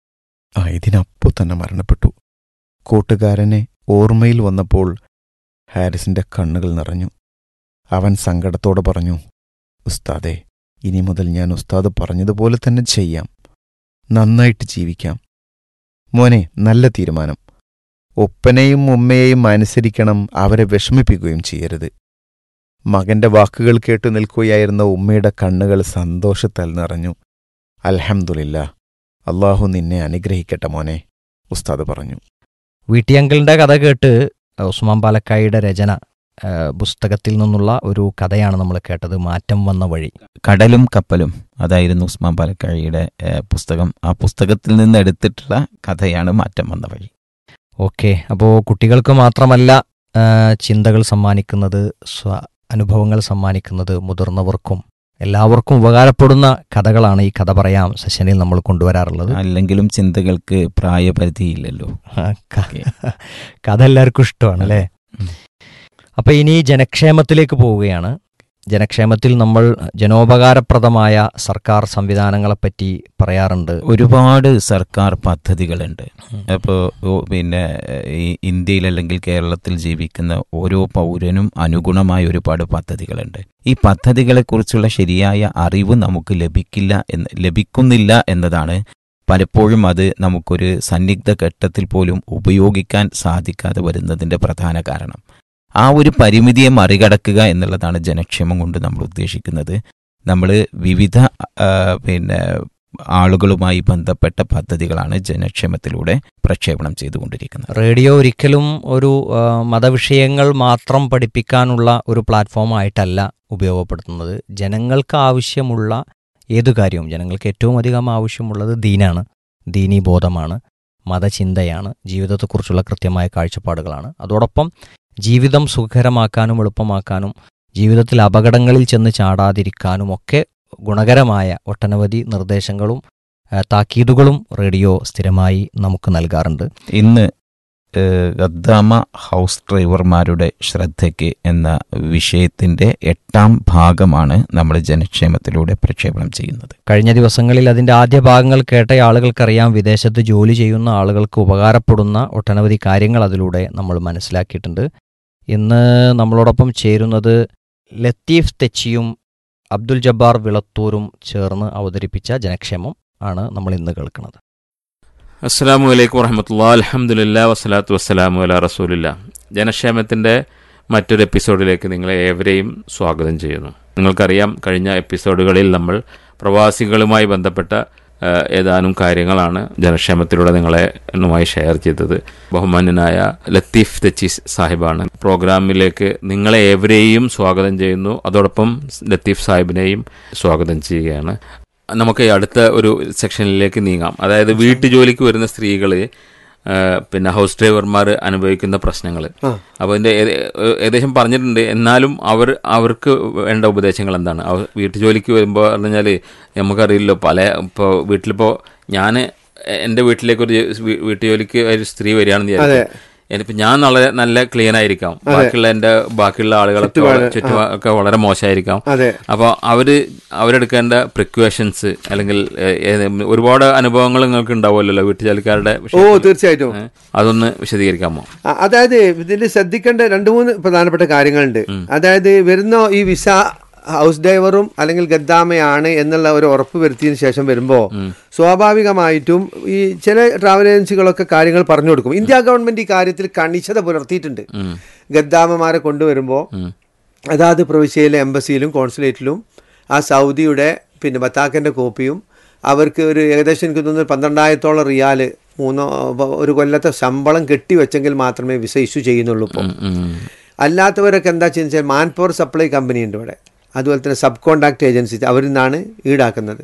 ഐദിനപ്പോൾ തന്നെ മരണപ്പെട്ടു കൂട്ടുകാരനെ ഓർമ്മയിൽ വന്നപ്പോൾ ഹാരിസിന്റെ കണ്ണുകൾ നിറഞ്ഞു അവൻ സങ്കടത്തോടെ പറഞ്ഞു ഉസ്താദെ ഇനി മുതൽ ഞാൻ ഉസ്താദ് പറഞ്ഞതുപോലെ തന്നെ ചെയ്യാം നന്നായിട്ട് ജീവിക്കാം മോനെ നല്ല തീരുമാനം ഒപ്പനെയും ഉമ്മയെയും അനുസരിക്കണം അവരെ വിഷമിപ്പിക്കുകയും ചെയ്യരുത് മകന്റെ വാക്കുകൾ കേട്ടു നിൽക്കുകയായിരുന്ന ഉമ്മയുടെ കണ്ണുകൾ സന്തോഷത്താൽ നിറഞ്ഞു അൽഹംദുലില്ല അള്ളാഹു നിന്നെ അനുഗ്രഹിക്കട്ടെ മോനെ ഉസ്താദ് പറഞ്ഞു വീട്ടിയങ്കിളിൻ്റെ കഥ കേട്ട് ഉസ്മാൻ പാലക്കായുടെ രചന ആ, പുസ്തകത്തിൽ നിന്നുള്ള ഒരു കഥയാണ് നമ്മൾ കേട്ടത് മാറ്റം വന്ന വഴി കടലും കപ്പലും അതായിരുന്നു ഉസ്മാൻ പാലക്കാഴിയുടെ ഏഹ്, പുസ്തകം ആ പുസ്തകത്തിൽ നിന്ന് എടുത്തിട്ടുള്ള കഥയാണ് മാറ്റം വന്ന വഴി ഓക്കെ അപ്പോൾ കുട്ടികൾക്ക് മാത്രമല്ല ആ, ചിന്തകൾ സമ്മാനിക്കുന്നത് സ്വ അനുഭവങ്ങൾ സമ്മാനിക്കുന്നത് മുതിർന്നവർക്കും എല്ലാവർക്കും ഉപകാരപ്പെടുന്ന കഥകളാണ് ഈ കഥ പറയാം സെഷനിൽ നമ്മൾ കൊണ്ടുവരാറുള്ളത് അല്ലെങ്കിലും ചിന്തകൾക്ക് പ്രായപരിധിയില്ലല്ലോ ആ, ക- കഥ എല്ലാവർക്കും ഇഷ്ടമാണ് അല്ലേ ഉം. അപ്പൊ ഇനി ജനക്ഷേമത്തിലേക്ക് പോവുകയാണ് ജനക്ഷേമത്തിൽ നമ്മൾ ജനോപകാരപ്രദമായ സർക്കാർ സംവിധാനങ്ങളെപ്പറ്റി പറയാറുണ്ട് ഒരുപാട് സർക്കാർ പദ്ധതികളുണ്ട് അപ്പോൾ പിന്നെ ഈ ഇന്ത്യയിൽ അല്ലെങ്കിൽ കേരളത്തിൽ ജീവിക്കുന്ന ഓരോ പൗരനും അനുഗുണമായ ഒരുപാട് പദ്ധതികളുണ്ട് ഈ പദ്ധതികളെക്കുറിച്ചുള്ള ശരിയായ അറിവ് നമുക്ക് ലഭിക്കില്ല എന്ന് ലഭിക്കുന്നില്ല എന്നതാണ് പലപ്പോഴും അത് നമുക്കൊരു സന്നിഗ്ധ ഘട്ടത്തിൽ പോലും ഉപയോഗിക്കാൻ സാധിക്കാതെ വരുന്നതിൻ്റെ പ്രധാന കാരണം ആ ഒരു പരിമിതിയെ മറികടക്കുക എന്നുള്ളതാണ് ജനക്ഷേമം കൊണ്ട് നമ്മൾ ഉദ്ദേശിക്കുന്നത് നമ്മൾ വിവിധ ആ, പിന്നെ ആളുകളുമായി ബന്ധപ്പെട്ട പദ്ധതികളാണ് ജനക്ഷേമത്തിലൂടെ പ്രക്ഷേപണം ചെയ്തുകൊണ്ടിരിക്കുന്നത് റേഡിയോ ഒരിക്കലും ഒരു ആ, മതവിഷയങ്ങൾ മാത്രം പഠിപ്പിക്കാനുള്ള ഒരു പ്ലാറ്റ്ഫോം ആയിട്ടല്ല ഉപയോഗപ്പെടുത്തുന്നത് ജനങ്ങൾക്ക് ആവശ്യമുള്ള ഏതു കാര്യവും ജനങ്ങൾക്ക് ഏറ്റവും അധികം ആവശ്യമുള്ളത് ദീനാണ് ദീനീ ബോധമാണ് മതചിന്തയാണ് ജീവിതത്തെക്കുറിച്ചുള്ള കൃത്യമായ കാഴ്ചപ്പാടുകളാണ് അതോടൊപ്പം ജീവിതം സുഖകരമാക്കാനും എളുപ്പമാക്കാനും ജീവിതത്തിൽ അപകടങ്ങളിൽ ചെന്ന് ചാടാതിരിക്കാനും ഒക്കെ ഗുണകരമായ ഒട്ടനവധി നിർദ്ദേശങ്ങളും ആ, താക്കീതുകളും റേഡിയോ സ്ഥിരമായി നമുക്ക് നൽകാറുണ്ട് ഇന്ന് ഏഹ്, ഗദ്ദാമ ഹൗസ് ഡ്രൈവർമാരുടെ ശ്രദ്ധയ്ക്ക് എന്ന വിഷയത്തിന്റെ എട്ടാം ഭാഗമാണ് നമ്മൾ ജനക്ഷേമത്തിലൂടെ പ്രക്ഷേപണം ചെയ്യുന്നത് കഴിഞ്ഞ ദിവസങ്ങളിൽ അതിൻ്റെ ആദ്യ ഭാഗങ്ങൾ കേട്ട ആളുകൾക്കറിയാം വിദേശത്ത് ജോലി ചെയ്യുന്ന ആളുകൾക്ക് ഉപകാരപ്പെടുന്ന ഒട്ടനവധി കാര്യങ്ങൾ അതിലൂടെ നമ്മൾ മനസ്സിലാക്കിയിട്ടുണ്ട് ഇന്ന് നമ്മളോടൊപ്പം ചേരുന്നത് ലത്തീഫ് തെച്ചിയും അബ്ദുൽ ജബ്ബാർ വിളത്തൂരും ചേർന്ന് അവതരിപ്പിച്ച ജനക്ഷേമം ആണ് നമ്മൾ ഇന്ന് കേൾക്കുന്നത് അസ്സാം വലൈക്കും വറഹമത്തുള്ള അലഹമുല്ല വസ്സലാത്തു വസ്സലാമു അല റസൂലില്ല ജനക്ഷേമത്തിൻ്റെ മറ്റൊരു എപ്പിസോഡിലേക്ക് നിങ്ങളെ ഏവരെയും സ്വാഗതം ചെയ്യുന്നു നിങ്ങൾക്കറിയാം കഴിഞ്ഞ എപ്പിസോഡുകളിൽ നമ്മൾ പ്രവാസികളുമായി ബന്ധപ്പെട്ട ആ, ഏതാനും കാര്യങ്ങളാണ് ജനക്ഷേമത്തിലൂടെ നിങ്ങളെ എന്നുമായി ഷെയർ ചെയ്തത് ബഹുമാന്യനായ ലത്തീഫ് തെച്ചീസ് സാഹിബാണ് പ്രോഗ്രാമിലേക്ക് നിങ്ങളെ ഏവരെയും സ്വാഗതം ചെയ്യുന്നു അതോടൊപ്പം ലത്തീഫ് സാഹിബിനെയും സ്വാഗതം ചെയ്യുകയാണ് നമുക്ക് ഈ അടുത്ത ഒരു സെക്ഷനിലേക്ക് നീങ്ങാം അതായത് വീട്ടുജോലിക്ക് വരുന്ന സ്ത്രീകൾ പിന്നെ ഹൗസ് ഡ്രൈവർമാർ അനുഭവിക്കുന്ന പ്രശ്നങ്ങൾ അപ്പോൾ അതിൻ്റെ ഏകദേശം പറഞ്ഞിട്ടുണ്ട് എന്നാലും അവർ അവർക്ക് വേണ്ട ഉപദേശങ്ങൾ എന്താണ് അവർ വീട്ടുജോലിക്ക് വരുമ്പോൾ പറഞ്ഞാൽ നമുക്കറിയില്ലോ പല ഇപ്പോൾ വീട്ടിലിപ്പോൾ ഞാൻ എൻ്റെ വീട്ടിലേക്ക് ഒരു വീ- വീട്ടുജോലിക്ക് ഒരു സ്ത്രീ വരികയാണെന്ന് വിചാരിക്കും ഇനിയിപ്പോ ഞാൻ വളരെ നല്ല ക്ലീൻ ആയിരിക്കാം ബാക്കിയുള്ള എന്റെ ബാക്കിയുള്ള ആളുകളൊക്കെ വളരെ- ചുറ്റുപാ ഒക്കെ വളരെ മോശമായിരിക്കാം അതെ അപ്പോൾ അവര് അവരെടുക്കേണ്ട പ്രിക്വേഷൻസ് അല്ലെങ്കിൽ ഏ, ഏ, ഒരുപാട് അനുഭവങ്ങൾ നിങ്ങൾക്ക് ഉണ്ടാവുമല്ലോ വീട്ടുജോലിക്കാരുടെ ഓ വിഷയത്തിൽ. തീർച്ചയായിട്ടും ഏ, അതൊന്ന് വിശദീകരിക്കാമോ അ- അതായത് ഇതിൽ ശ്രദ്ധിക്കേണ്ട രണ്ട് മൂന്ന് പ്രധാനപ്പെട്ട കാര്യങ്ങളുണ്ട് അതായത് വരുന്ന ഈ വിസ ഹൗസ് ഡ്രൈവറും അല്ലെങ്കിൽ ഗദ്ദാമയാണ് എന്നുള്ള ഒരു ഉറപ്പ് വരുത്തിയതിനു ശേഷം വരുമ്പോൾ സ്വാഭാവികമായിട്ടും ഈ ചില ട്രാവൽ ഏജൻസികളൊക്കെ കാര്യങ്ങൾ പറഞ്ഞു കൊടുക്കും ഇന്ത്യ ഗവൺമെന്റ് ഈ കാര്യത്തിൽ കണിശത പുലർത്തിയിട്ടുണ്ട് ഗദ്ദാമമാരെ കൊണ്ടുവരുമ്പോൾ അതാത് പ്രവിശ്യയിലെ എംബസിയിലും കോൺസുലേറ്റിലും ആ സൗദിയുടെ പിന്നെ ബത്താക്കൻ്റെ കോപ്പിയും അവർക്ക് ഒരു ഏകദേശം എനിക്ക് തോന്നുന്നു പന്ത്രണ്ടായിരത്തോളം റിയാല് മൂന്നോ ഒരു കൊല്ലത്തെ ശമ്പളം കെട്ടിവെച്ചെങ്കിൽ മാത്രമേ വിസ ഇഷ്യൂ ചെയ്യുന്നുള്ളൂ ഇപ്പോൾ അല്ലാത്തവരൊക്കെ എന്താ ചെയ്യുന്നത് മാൻ പവർ സപ്ലൈ കമ്പനി ഉണ്ട് ഇവിടെ അതുപോലെ തന്നെ സബ് കോൺട്രാക്ട് ഏജൻസി അവരിൽ നിന്നാണ് ഈടാക്കുന്നത്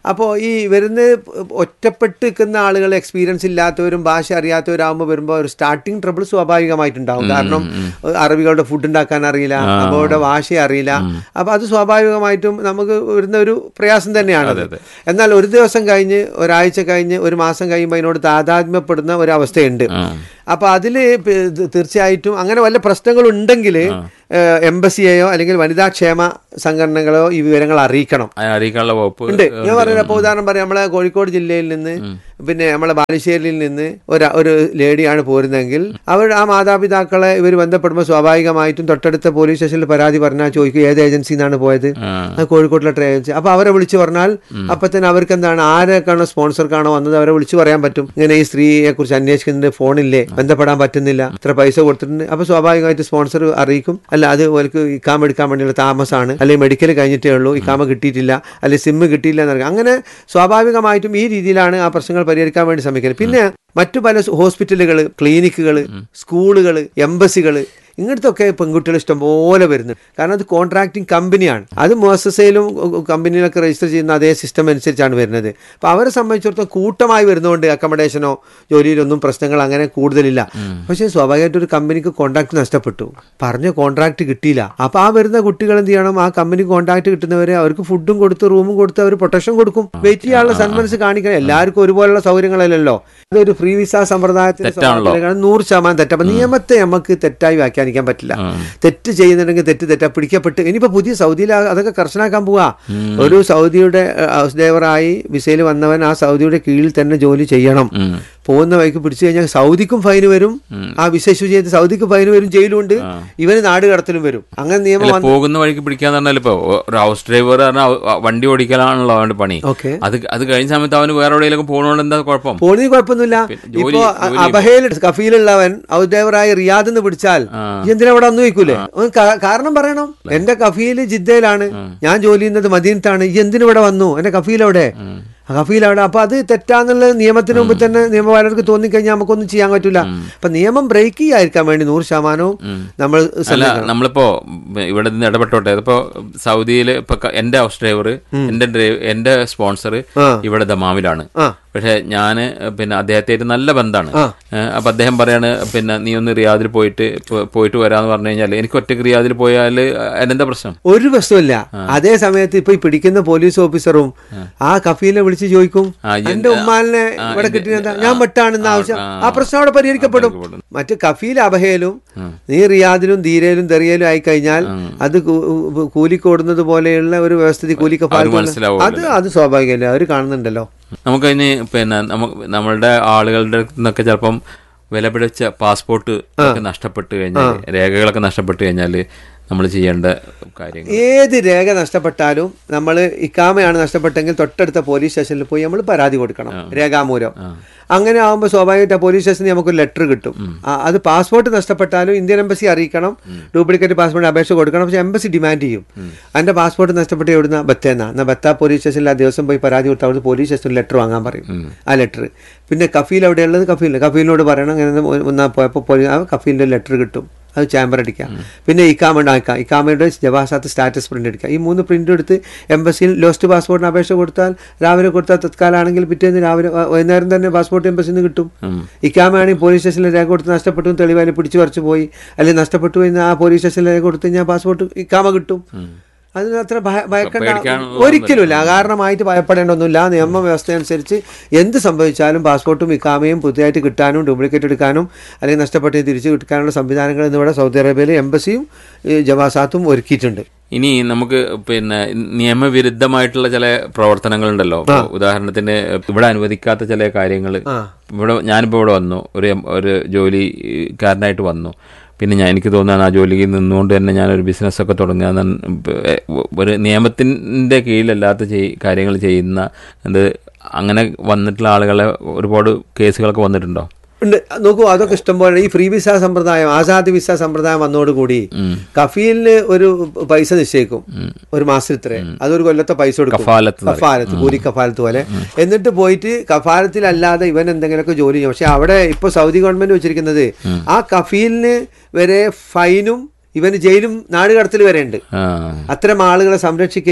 അപ്പോൾ ഈ വരുന്ന ഒറ്റപ്പെട്ട് നിൽക്കുന്ന ആളുകൾ എക്സ്പീരിയൻസ് ഇല്ലാത്തവരും ഭാഷ അറിയാത്തവരാകുമ്പോൾ വരുമ്പോൾ ഒരു സ്റ്റാർട്ടിങ് ട്രബിൾ സ്വാഭാവികമായിട്ടുണ്ടാവും കാരണം അറബികളുടെ ഫുഡ് ഉണ്ടാക്കാൻ അറിയില്ല അവരുടെ ഭാഷ അറിയില്ല അപ്പോൾ അത് സ്വാഭാവികമായിട്ടും നമുക്ക് വരുന്ന ഒരു പ്രയാസം തന്നെയാണ് എന്നാൽ ഒരു ദിവസം കഴിഞ്ഞ് ഒരാഴ്ച കഴിഞ്ഞ് ഒരു മാസം കഴിയുമ്പോൾ അതിനോട് താതാത്മ്യപ്പെടുന്ന ഒരു അവസ്ഥയുണ്ട് അപ്പോൾ അതിൽ തീർച്ചയായിട്ടും അങ്ങനെ വല്ല പ്രശ്നങ്ങളുണ്ടെങ്കിൽ എംബസിയെയോ അല്ലെങ്കിൽ വനിതാ ക്ഷേമ സംഘടനകളോ ഈ വിവരങ്ങൾ അറിയിക്കണം അതിനെ അറിയിക്കാനുള്ള വകുപ്പ് ഉണ്ട് ഞാൻ പറഞ്ഞ അപ്പോൾ ഉദാഹരണം പറയാം നമ്മളെ കോഴിക്കോട് ജില്ലയിൽ നിന്ന് പിന്നെ നമ്മളെ ബാലുശ്ശേരിയിൽ നിന്ന് ഒരു ഒരു ലേഡിയാണ് പോരുന്നതെങ്കിൽ അവർ ആ മാതാപിതാക്കളെ ഇവർ ബന്ധപ്പെടുമ്പോൾ സ്വാഭാവികമായിട്ടും തൊട്ടടുത്ത പോലീസ് സ്റ്റേഷനിൽ പരാതി പറഞ്ഞാൽ ചോദിക്കും ഏത് ഏജൻസിയിൽ നിന്നാണ് പോയത് അത് കോഴിക്കോട്ടിലെ ട്രേ ഏജൻസി അപ്പോൾ അവരെ വിളിച്ചു പറഞ്ഞാൽ അപ്പം തന്നെ അവർക്ക് എന്താണ് ആരൊക്കെയാണോ സ്പോൺസർക്കാണോ വന്നത് അവരെ വിളിച്ചു പറയാൻ പറ്റും ഇങ്ങനെ ഈ സ്ത്രീയെ കുറിച്ച് അന്വേഷിക്കുന്നുണ്ട് ഫോണില്ലേ ബന്ധപ്പെടാൻ പറ്റുന്നില്ല ഇത്ര പൈസ കൊടുത്തിട്ടുണ്ട് അപ്പോൾ സ്വാഭാവികമായിട്ട് സ്പോൺസർ അറിയിക്കും അല്ല അത് അവർക്ക് ഇക്കാമ എടുക്കാൻ വേണ്ടിയുള്ള താമസമാണ് അല്ലെങ്കിൽ മെഡിക്കൽ കഴിഞ്ഞിട്ടേ ഉള്ളൂ ഇക്കാമ കിട്ടിയിട്ടില്ല അല്ലെങ്കിൽ സിമ്മ് കിട്ടിയില്ല എന്നറിയാം അങ്ങനെ സ്വാഭാവികമായിട്ടും ഈ രീതിയിലാണ് ആ പ്രശ്നങ്ങൾ പരിഹരിക്കാൻ വേണ്ടി ശ്രമിക്കുന്നത് പിന്നെ മറ്റു പല ഹോസ്പിറ്റലുകൾ ക്ലിനിക്കുകൾ സ്കൂളുകൾ എംബസികൾ ഇങ്ങനത്തൊക്കെ പെൺകുട്ടികൾ ഇഷ്ടംപോലെ വരുന്നുണ്ട് കാരണം അത് കോൺട്രാക്ടിങ് കമ്പനിയാണ് അത് മോസസയിലും കമ്പനിയിലൊക്കെ രജിസ്റ്റർ ചെയ്യുന്ന അതേ സിസ്റ്റം അനുസരിച്ചാണ് വരുന്നത് അപ്പോൾ അവരെ സംബന്ധിച്ചിടത്തോളം കൂട്ടമായി വരുന്നതുകൊണ്ട് അക്കോമഡേഷനോ ജോലിയിലൊന്നും പ്രശ്നങ്ങൾ അങ്ങനെ കൂടുതലില്ല പക്ഷേ സ്വാഭാവികമായിട്ട് ഒരു കമ്പനിക്ക് കോൺട്രാക്ട് നഷ്ടപ്പെട്ടു പറഞ്ഞ കോൺട്രാക്ട് കിട്ടിയില്ല അപ്പോൾ ആ വരുന്ന കുട്ടികൾ എന്ത് ചെയ്യണം ആ കമ്പനി കോൺട്രാക്ട് കിട്ടുന്നവരെ അവർക്ക് ഫുഡും കൊടുത്ത് റൂമും കൊടുത്ത് അവർ പ്രൊട്ടക്ഷൻ കൊടുക്കും വെയിറ്റ് ചെയ്യാനുള്ള സന്മനസ് കാണിക്കണം എല്ലാവർക്കും ഒരുപോലുള്ള സൗകര്യങ്ങളല്ലല്ലോ ഇതൊരു ഫ്രീ വിസ സമ്പ്രദായത്തിന് തെറ്റാണല്ലോ. സ്വാതന്ത്ര്യം നൂറ് ശതമാനം തെറ്റാ അപ്പൊ നിയമത്തെ നമുക്ക് തെറ്റായി വ്യാഖ്യാനിക്കാൻ പറ്റില്ല തെറ്റ് ചെയ്യുന്നുണ്ടെങ്കിൽ തെറ്റ് തെറ്റാ പിടിക്കപ്പെട്ട് ഇനിയിപ്പോ പുതിയ സൗദിയിൽ ആ- അതൊക്കെ കർശനാക്കാൻ പോവാ ഒരു സൗദിയുടെ ഏഹ്, ഹൗസ് ഡ്രൈവറായി വിസയിൽ വന്നവൻ ആ സൗദിയുടെ കീഴിൽ തന്നെ ജോലി ചെയ്യണം പോകുന്ന വഴിക്ക് പിടിച്ചു കഴിഞ്ഞാൽ സൗദിക്കും ഫൈന് വരും ആ വിസ ഇഷ്യൂ ചെയ്ത് സൗദിക്ക് ഫൈന് വരും ജയിലുണ്ട് ഇവന് നാട് കടത്തലും വരും അങ്ങനെ നിയമം അല്ല വന്ന് പോകുന്ന വഴിക്ക് പിടിക്കാന്ന് പറഞ്ഞാൽ ഇപ്പൊ ഒരു ഹൗസ് ഡ്രൈവർ പറഞ്ഞാൽ വണ്ടി ഓടിക്കലാണല്ലോ അവന്റെ പണി ഓക്കെ അത് അത് കഴിഞ്ഞ സമയത്ത് അവന് വേറെ എവിടെയെങ്കിലും പോകണോണ്ട് എന്താ കുഴപ്പം പോണി കുഴപ്പമൊന്നുമില്ല പിന്നെ ജോലി- ഇപ്പൊ ജോലി അബഹയിൽ കഫീലുള്ളവൻ ഹൗസ് ഡ്രൈവറായി റിയാദ് എന്ന് പിടിച്ചാൽ ഈ എന്തിനാ അവിടെ അന്ന് വയ്ക്കൂലേ അവൻ കാ- കാരണം പറയണം എന്റെ കഫീൽ ജിദ്ദയിലാണ് ഞാൻ ജോലി ചെയ്യുന്നത് മദീനത്താണ് ഈ എന്തിനു ഇവിടെ വന്നു എന്റെ കഫീൽ അവിടെ ആ കഫീൽ അവിടെ അപ്പൊ അത് തെറ്റാന്നുള്ള നിയമത്തിന് മുമ്പ് തന്നെ നിയമപാലകർക്ക് തോന്നിക്കഴിഞ്ഞാൽ നമുക്കൊന്നും ചെയ്യാൻ പറ്റൂല അപ്പൊ നിയമം ബ്രേക്ക് ചെയ്യാതിരിക്കാൻ വേണ്ടി നൂറ് ശതമാനവും നമ്മൾ അല്ല ശ്രമിക്കണം. നമ്മളിപ്പോ ഇവിടെ നിന്ന് ഇടപെട്ടോട്ടെ ഇതിപ്പോ സൗദിയിൽ ഇപ്പൊ ക- എന്റെ ഹൗസ് ഡ്രൈവർ എന്റെ ഡ്രൈവ് എന്റെ സ്പോൺസർ ആ. ഇവിടെ ദമാമിലാണ് ആ പക്ഷെ ഞാൻ പിന്നെ അദ്ദേഹത്തെ നല്ല ബന്ധമാണ് ആ. അപ്പൊ അദ്ദേഹം പറയാണ് പിന്നെ നീ ഒന്ന് റിയാദിൽ പോയിട്ട് പോ- പോയിട്ട് വരാന്ന് പറഞ്ഞു കഴിഞ്ഞാൽ എനിക്ക് ഒറ്റയ്ക്ക് റിയാദിൽ പോയാൽ അതിനെന്താ പ്രശ്നം ഒരു പ്രശ്നമില്ല അതേ സമയത്ത് ഇപ്പൊ ഈ പിടിക്കുന്ന പോലീസ് ഓഫീസറും ആ കഫീലെ വിളിച്ച് ചോദിക്കും ആ, ഈ- എന്റെ ഉമ്മാലിനെ ആ, ഇവിടെ എന്റെ- കിട്ടിയെന്താ ആ, ഞാൻ വെട്ടാണെന്ന ആ, ആവശ്യം ആ, ആ പ്രശ്നം അവിടെ പരിഹരിക്കപ്പെടും പരിഹരിക്കപ്പെടും. മറ്റ് കഫീൽ അബഹയിലും നീ റിയാദിലും ധീരയിലും ദറിയയിലും ആയി കഴിഞ്ഞാൽ അത് കൂ- കൂലിക്കോടുന്നത് പോലെയുള്ള ഒരു വ്യവസ്ഥിതി കൂലിക്ക് അവർക്ക് മനസ്സിലാവുമല്ലോ. അത് അത് സ്വാഭാവികമല്ലേ അവർ കാണുന്നുണ്ടല്ലോ നമുക്കതിന് പിന്നെ നമുക്ക് നമ്മളുടെ ആളുകളുടെ നിന്നൊക്കെ ചിലപ്പം വില പിടിച്ച പാസ്പോർട്ട് ഒക്കെ നഷ്ടപ്പെട്ട് കഴിഞ്ഞാൽ രേഖകളൊക്കെ നഷ്ടപ്പെട്ട് കഴിഞ്ഞാൽ നമ്മൾ ചെയ്യേണ്ട കാര്യങ്ങൾ ഏത് രേഖ നഷ്ടപ്പെട്ടാലും നമ്മൾ ഇക്കാമയാണ് നഷ്ടപ്പെട്ടെങ്കിൽ തൊട്ടടുത്ത പോലീസ് സ്റ്റേഷനിൽ പോയി നമ്മൾ പരാതി കൊടുക്കണം രേഖാമൂലം അങ്ങനെ ആകുമ്പോൾ സ്വാഭാവികമായിട്ട് ആ പോലീസ് സ്റ്റേഷനിൽ നമുക്കൊരു ലെറ്റർ കിട്ടും ആ, അത് പാസ്പോർട്ട് നഷ്ടപ്പെട്ടാലും ഇന്ത്യൻ എംബസി അറിയിക്കണം ഡ്യൂപ്ലിക്കേറ്റ് പാസ്പോർട്ട് അപേക്ഷ കൊടുക്കണം പക്ഷേ എംബസി ഡിമാൻഡ് ചെയ്യും എൻ്റെ പാസ്പോർട്ട് നഷ്ടപ്പെട്ട് എവിടുന്ന ബത്തേന്ന എന്നാൽ ബത്ത പോലീസ് സ്റ്റേഷനിൽ ആ ദിവസം പോയി പരാതി കൊടുത്താൽ അവിടുന്ന് പോലീസ് സ്റ്റേഷനിൽ ലെറ്റർ വാങ്ങാൻ പറയും ആ ലെറ്റർ പിന്നെ കഫീൽ എവിടെയുള്ളത് കഫീൽ കഫീലിനോട് പറയണം ഇങ്ങനെ ഒന്നാ പോയപ്പോൾ പോലീസ് ആ കഫീലിൻ്റെ ലെറ്റർ കിട്ടും അത് ചാമ്പർ അടിക്കാം പിന്നെ ഇക്കാമ ഉണ്ടാക്കാം ഇക്കാമയുടെ ജവാസാത്ത് സ്റ്റാറ്റസ് പ്രിന്റ് എടുക്കാം ഈ മൂന്ന് പ്രിന്റ് എടുത്ത് എംബസിയിൽ ലോസ്റ്റ് പാസ്പോർട്ടിന് അപേക്ഷ കൊടുത്താൽ രാവിലെ കൊടുത്താൽ തത്കാലാണെങ്കിൽ പിറ്റേന്ന് രാവിലെ വ- വൈകുന്നേരം തന്നെ പാസ്പോർട്ട് എംബസിയിൽ നിന്ന് കിട്ടും ഇക്കാമയാണെങ്കിൽ പോലീസ് സ്റ്റേഷനിൽ രേഖ കൊടുത്ത് നഷ്ടപ്പെട്ടു എന്ന് തെളിവായി പിടിച്ചു പറിച്ചു പോയി അല്ലെങ്കിൽ നഷ്ടപ്പെട്ടു കഴിഞ്ഞാൽ ആ പോലീസ് സ്റ്റേഷനിൽ രേഖ കൊടുത്തു കഴിഞ്ഞാൽ പാസ്പോർട്ട് ഇക്കാമ കിട്ടും അതിന് അത്ര ഭയ- ഭയക്കേണ്ട പേടിക്കാനുള്ള ഒരിക്കലുമില്ല കാരണമായിട്ട് ഭയപ്പെടേണ്ടതൊന്നുമില്ല നിയമവ്യവസ്ഥ അനുസരിച്ച് എന്ത് സംഭവിച്ചാലും പാസ്പോർട്ടും ഇക്കാമയും പുതിയതായിട്ട് കിട്ടാനും ഡ്യൂപ്ലിക്കേറ്റ് എടുക്കാനും അല്ലെങ്കിൽ നഷ്ടപ്പെട്ട് തിരിച്ചു കിട്ടാനുള്ള സംവിധാനങ്ങൾ ഇന്നിവിടെ സൗദി അറേബ്യയിൽ എംബസിയും ഈ ജവാസാത്തും ഒരുക്കിയിട്ടുണ്ട് ഇനി നമുക്ക് പിന്നെ നിയമവിരുദ്ധമായിട്ടുള്ള ചില പ്രവർത്തനങ്ങളുണ്ടല്ലോ ഇപ്പൊ ഉദാഹരണത്തിന് ഇവിടെ അനുവദിക്കാത്ത ചില കാര്യങ്ങൾ ഇവിടെ ഞാനിപ്പോൾ ഇവിടെ വന്നു ഒരു എം- ഒരു ജോലിക്കാരനായിട്ട് വന്നു പിന്നെ ഞാൻ എനിക്ക് തോന്നുകയാണ് ആ ജോലിയിൽ നിന്നുകൊണ്ട് തന്നെ ഞാനൊരു ബിസിനസ്സൊക്കെ തുടങ്ങുക ഒരു നിയമത്തിൻ്റെ കീഴിലല്ലാത്ത ചെയ് കാര്യങ്ങൾ ചെയ്യുന്ന ഇത് അങ്ങനെ വന്നിട്ടുള്ള ആളുകളെ ഒരുപാട് കേസുകളൊക്കെ വന്നിട്ടുണ്ടോ ഉണ്ട് നോക്കൂ അതൊക്കെ ഇഷ്ടംപോലെ ഈ ഫ്രീ വിസ സമ്പ്രദായം ആസാദ് വിസ സമ്പ്രദായം വന്നതോടുകൂടി കഫീലിന് ഒരു പൈസ നിശ്ചയിക്കും ഒരു മാസത്തിലെ അതൊരു കൊല്ലത്തെ പൈസ കൊടുക്കും കഫാലത്ത് എന്ന് പറയും. കഫാലത്ത് കൂലി കഫാലത്ത് പോലെ എന്നിട്ട് പോയിട്ട് കഫാലത്തിലല്ലാതെ ഇവൻ എന്തെങ്കിലുമൊക്കെ ജോലി ചെയ്യും പക്ഷെ അവിടെ ഇപ്പൊ സൗദി ഗവൺമെന്റ് വെച്ചിരിക്കുന്നത് ആ കഫീലിന് വരെ ഫൈനും ഇവന് ജയിലും നാടുകടത്തിൽ വരെ ഉണ്ട് ആ അത്തരം ആളുകളെ സംരക്ഷിക്കുകയും